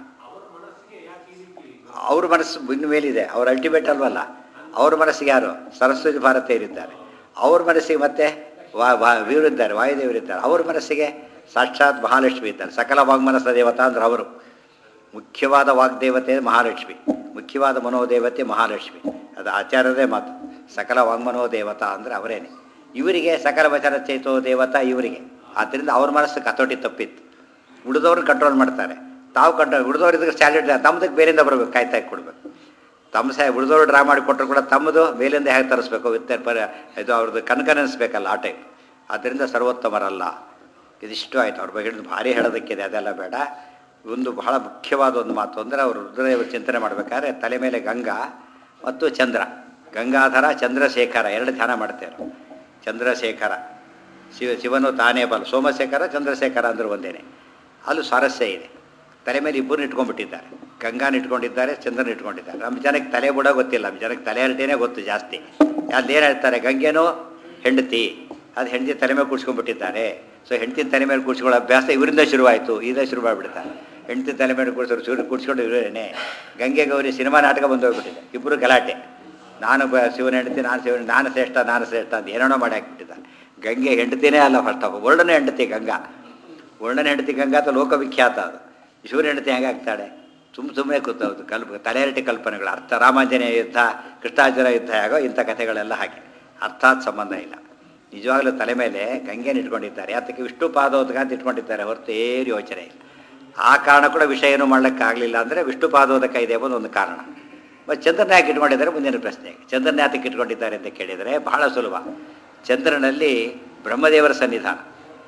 A: ಅವ್ರ ಮನಸ್ಸು ಇನ್ನು ಮೇಲಿದೆ ಅವ್ರ ಅಲ್ಟಿಮೇಟ್ ಅಲ್ವಲ್ಲ ಅವ್ರ ಮನಸ್ಸಿಗೆ ಯಾರು ಸರಸ್ವತಿ ಭಾರತೀಯರಿದ್ದಾರೆ ಅವ್ರ ಮನಸ್ಸಿಗೆ ಮತ್ತೆ ವಾ ವಾ ವೀರಿದ್ದಾರೆ ವಾಯುದೇವರಿದ್ದಾರೆ ಅವ್ರ ಮನಸ್ಸಿಗೆ ಸಾಕ್ಷಾತ್ ಮಹಾಲಕ್ಷ್ಮಿ ಇದ್ದಾರೆ ಸಕಲ ವಾಗ್ಮನಸ ದೇವತಾ ಅಂದ್ರೆ ಅವರು ಮುಖ್ಯವಾದ ವಾಗ್ದೇವತೆ ಮಹಾಲಕ್ಷ್ಮಿ ಮುಖ್ಯವಾದ ಮನೋದೇವತೆ ಮಹಾಲಕ್ಷ್ಮಿ ಅದು ಆಚಾರ್ಯರೇ ಮಾತು ಸಕಲ ವಾಗ್ಮನೋ ದೇವತಾ ಅಂದರೆ ಅವರೇನೆ ಇವರಿಗೆ ಸಕಲ ವಚನ ಚೈತೋ ದೇವತಾ ಇವರಿಗೆ ಆದ್ದರಿಂದ ಅವ್ರ ಮನಸ್ಸು ಕತೋಟಿ ತಪ್ಪಿತ್ತು ಉಳಿದವ್ರನ್ನ ಕಂಟ್ರೋಲ್ ಮಾಡ್ತಾರೆ ತಾವು ಕಂಟ್ರೋಲ್ ಉಳಿದವ್ರು ಇದಕ್ಕೆ ಸ್ಯಾಲೆಡ್ ತಮ್ಮದಕ್ಕೆ ಬೇರೆಯಿಂದ ಬರಬೇಕು ಕಾಯ್ತಾ ಕೊಡ್ಬೇಕು ತಮ್ಮ ಸಹ ಉಳಿದವರು ಡ್ರಾ ಮಾಡಿ ಕೊಟ್ಟರು ಕೂಡ ತಮ್ಮದು ಮೇಲಿಂದ ಹೇಗೆ ತರಿಸ್ಬೇಕು ವಿತ್ ಪರ ಇದು ಅವ್ರದ್ದು ಕನಕನಿಸ್ಬೇಕಲ್ಲ ಆ ಟೈಪ್ ಆದ್ದರಿಂದ ಸರ್ವೋತ್ತಮರಲ್ಲ ಇದಿಷ್ಟು ಆಯಿತು ಅವ್ರ ಬಗ್ಗೆ ಹಿಡಿದು ಭಾರಿ ಹೇಳೋದಕ್ಕಿದೆ ಅದೆಲ್ಲ ಬೇಡ ಒಂದು ಬಹಳ ಮುಖ್ಯವಾದ ಒಂದು ಮಾತು ಅಂದರೆ ಅವರು ರುದ್ರದೇವ ಚಿಂತನೆ ಮಾಡಬೇಕಾದ್ರೆ ತಲೆ ಮೇಲೆ ಗಂಗಾ ಮತ್ತು ಚಂದ್ರ ಗಂಗಾಧರ ಚಂದ್ರಶೇಖರ ಎರಡು ಧ್ಯಾನ ಮಾಡ್ತೇವೆ ನಾವು ಚಂದ್ರಶೇಖರ ಶಿವ ಶಿವನು ತಾನೇ ಬಲ ಸೋಮಶೇಖರ ಚಂದ್ರಶೇಖರ ಅಂದ್ರೆ ಒಂದೇನೆ ಅಲ್ಲೂ ಸ್ವಾರಸ್ಯ ಇದೆ ತಲೆ ಮೇಲೆ ಇಬ್ಬರನ್ನ ಇಟ್ಕೊಂಡ್ಬಿಟ್ಟಿದ್ದಾರೆ ಗಂಗಾನ ಇಟ್ಕೊಂಡಿದ್ದಾರೆ ಚಂದ್ರನ ಇಟ್ಕೊಂಡಿದ್ದಾರೆ ನಮ್ಮ ಜನಕ್ಕೆ ತಲೆ ಬಿಡೋ ಗೊತ್ತಿಲ್ಲ ನಮ್ಮ ಜನಕ್ಕೆ ತಲೆ ಹರಟೇನೆ ಗೊತ್ತು ಜಾಸ್ತಿ ಅಲ್ಲಿ ಏನು ಹೇಳ್ತಾರೆ ಗಂಗೆನೂ ಹೆಂಡತಿ ಅದು ಹೆಂಡತಿ ತಲೆ ಮೇಲೆ ಕೂಡ್ಸ್ಕೊಂಡ್ಬಿಟ್ಟಿದ್ದಾರೆ ಸೊ ಹೆಂಡತಿ ತಲೆ ಮೇಲೆ ಕೂಡ್ಸ್ಕೊಳ್ಳೋ ಅಭ್ಯಾಸ ಇವರಿಂದ ಶುರುವಾಯಿತು ಇದೇ ಶುರು ಮಾಡಿಬಿಡ್ತಾರೆ ಹೆಂಡತಿ ತಲೆ ಮೇಲೆ ಕೂಡ್ಸೋರು ಶುರು ಕೂಡ್ಸ್ಕೊಂಡು ಇವರೇನೆ ಗಂಗೆ ಗೌರಿ ಸಿನಿಮಾ ನಾಟಕ ಬಂದು ಹೋಗ್ಬಿಟ್ಟಿದೆ ಇಬ್ಬರು ಗಲಾಟೆ ನಾನು ಬ ಶಿವನ ಹೆಂಡತಿ ನಾನು ಶಿವನ ನಾನು ಶ್ರೇಷ್ಠ ನಾನು ಶ್ರೇಷ್ಠ ಅಂತ ಏನೇನೋ ಮಾಡಿ ಹಾಕ್ಬಿಟ್ಟಿದ್ದಾನೆ ಗಂಗೆ ಹೆಂಡತಿನೇ ಅಲ್ಲ ಫಸ್ಟ್ ಆಫ್ ವರ್ಣನೆ ಹೆಂಡತಿ ಗಂಗಾ ವರ್ಣನೆ ಹೆಂಡತಿ ಗಂಗಾ ಅಂತ ಲೋಕವಿಖ್ಯಾತ ಅದು ಶಿವನ ಹೆಂಡತಿ ಹೇಗೆ ಆಗ್ತಾಳೆ ಸುಮ್ಮ ಸುಮ್ಮನೆ ಕೂತವ್ದು ಕಲ್ಪ ತಲೆಹರಟಿ ಕಲ್ಪನೆಗಳು ಅರ್ಥ ರಾಮಾಂಜನೇಯ ಯುದ್ಧ ಕೃಷ್ಣಾರ್ಜುನ ಯುದ್ಧ ಹೇಗೋ ಇಂಥ ಕಥೆಗಳೆಲ್ಲ ಹಾಗೆ ಅರ್ಥಾತ್ ಸಂಬಂಧ ಇಲ್ಲ ನಿಜವಾಗ್ಲೂ ತಲೆ ಮೇಲೆ ಗಂಗೆನ ಇಟ್ಕೊಂಡಿದ್ದಾರೆ ಅದಕ್ಕೆ ವಿಷ್ಣು ಪಾದೋದಕ ಅಂತ ಇಟ್ಕೊಂಡಿದ್ದಾರೆ ಹೊರತು ಏನು ಯೋಚನೆ ಇಲ್ಲ ಆ ಕಾರಣ ಕೂಡ ವಿಷಯ ಏನು ಮಾಡಲಿಕ್ಕಾಗಲಿಲ್ಲ ಅಂದರೆ ವಿಷ್ಣು ಪಾದೋದಕ ಇದೆ ಎಂಬುದು ಒಂದು ಕಾರಣ ಮತ್ತು ಚಂದ್ರನ ಯಾಕೆ ಇಟ್ಕೊಂಡಿದ್ದಾರೆ ಮುಂದಿನ ಪ್ರಶ್ನೆ ಚಂದ್ರನ ಯಾತಕ್ಕೆ ಇಟ್ಕೊಂಡಿದ್ದಾರೆ ಅಂತ ಕೇಳಿದರೆ ಬಹಳ ಸುಲಭ ಚಂದ್ರನಲ್ಲಿ ಬ್ರಹ್ಮದೇವರ ಸನ್ನಿಧಾನ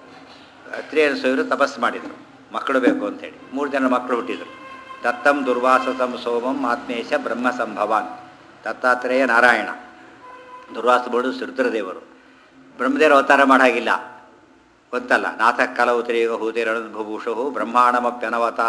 A: ಅತ್ರೇಯ ಸೋಯರು ತಪಸ್ಸು ಮಾಡಿದರು ಮಕ್ಕಳು ಬೇಕು ಅಂತೇಳಿ ಮೂರು ಜನ ಮಕ್ಕಳು ಹುಟ್ಟಿದರು ದತ್ತಂ ದುರ್ವಾಸಸಂ ಸೋಮಂ ಆತ್ಮೇಶ ಬ್ರಹ್ಮ ಸಂಭವಾನ್ ದತ್ತಾತ್ರೇಯ ನಾರಾಯಣ ದುರ್ವಾಸ ಬೋಡು ರುದ್ರದೇವರು ಬ್ರಹ್ಮದೇವರು ಅವತಾರ ಮಾಡಾಗಿಲ್ಲ ಗೊತ್ತಲ್ಲ ನಾಥ ಕಲವು ತಿರಿಗ ಹೂತಿರಣ ಭೂಷು ಬ್ರಹ್ಮಾಂಡಮಪ್ಯನವತ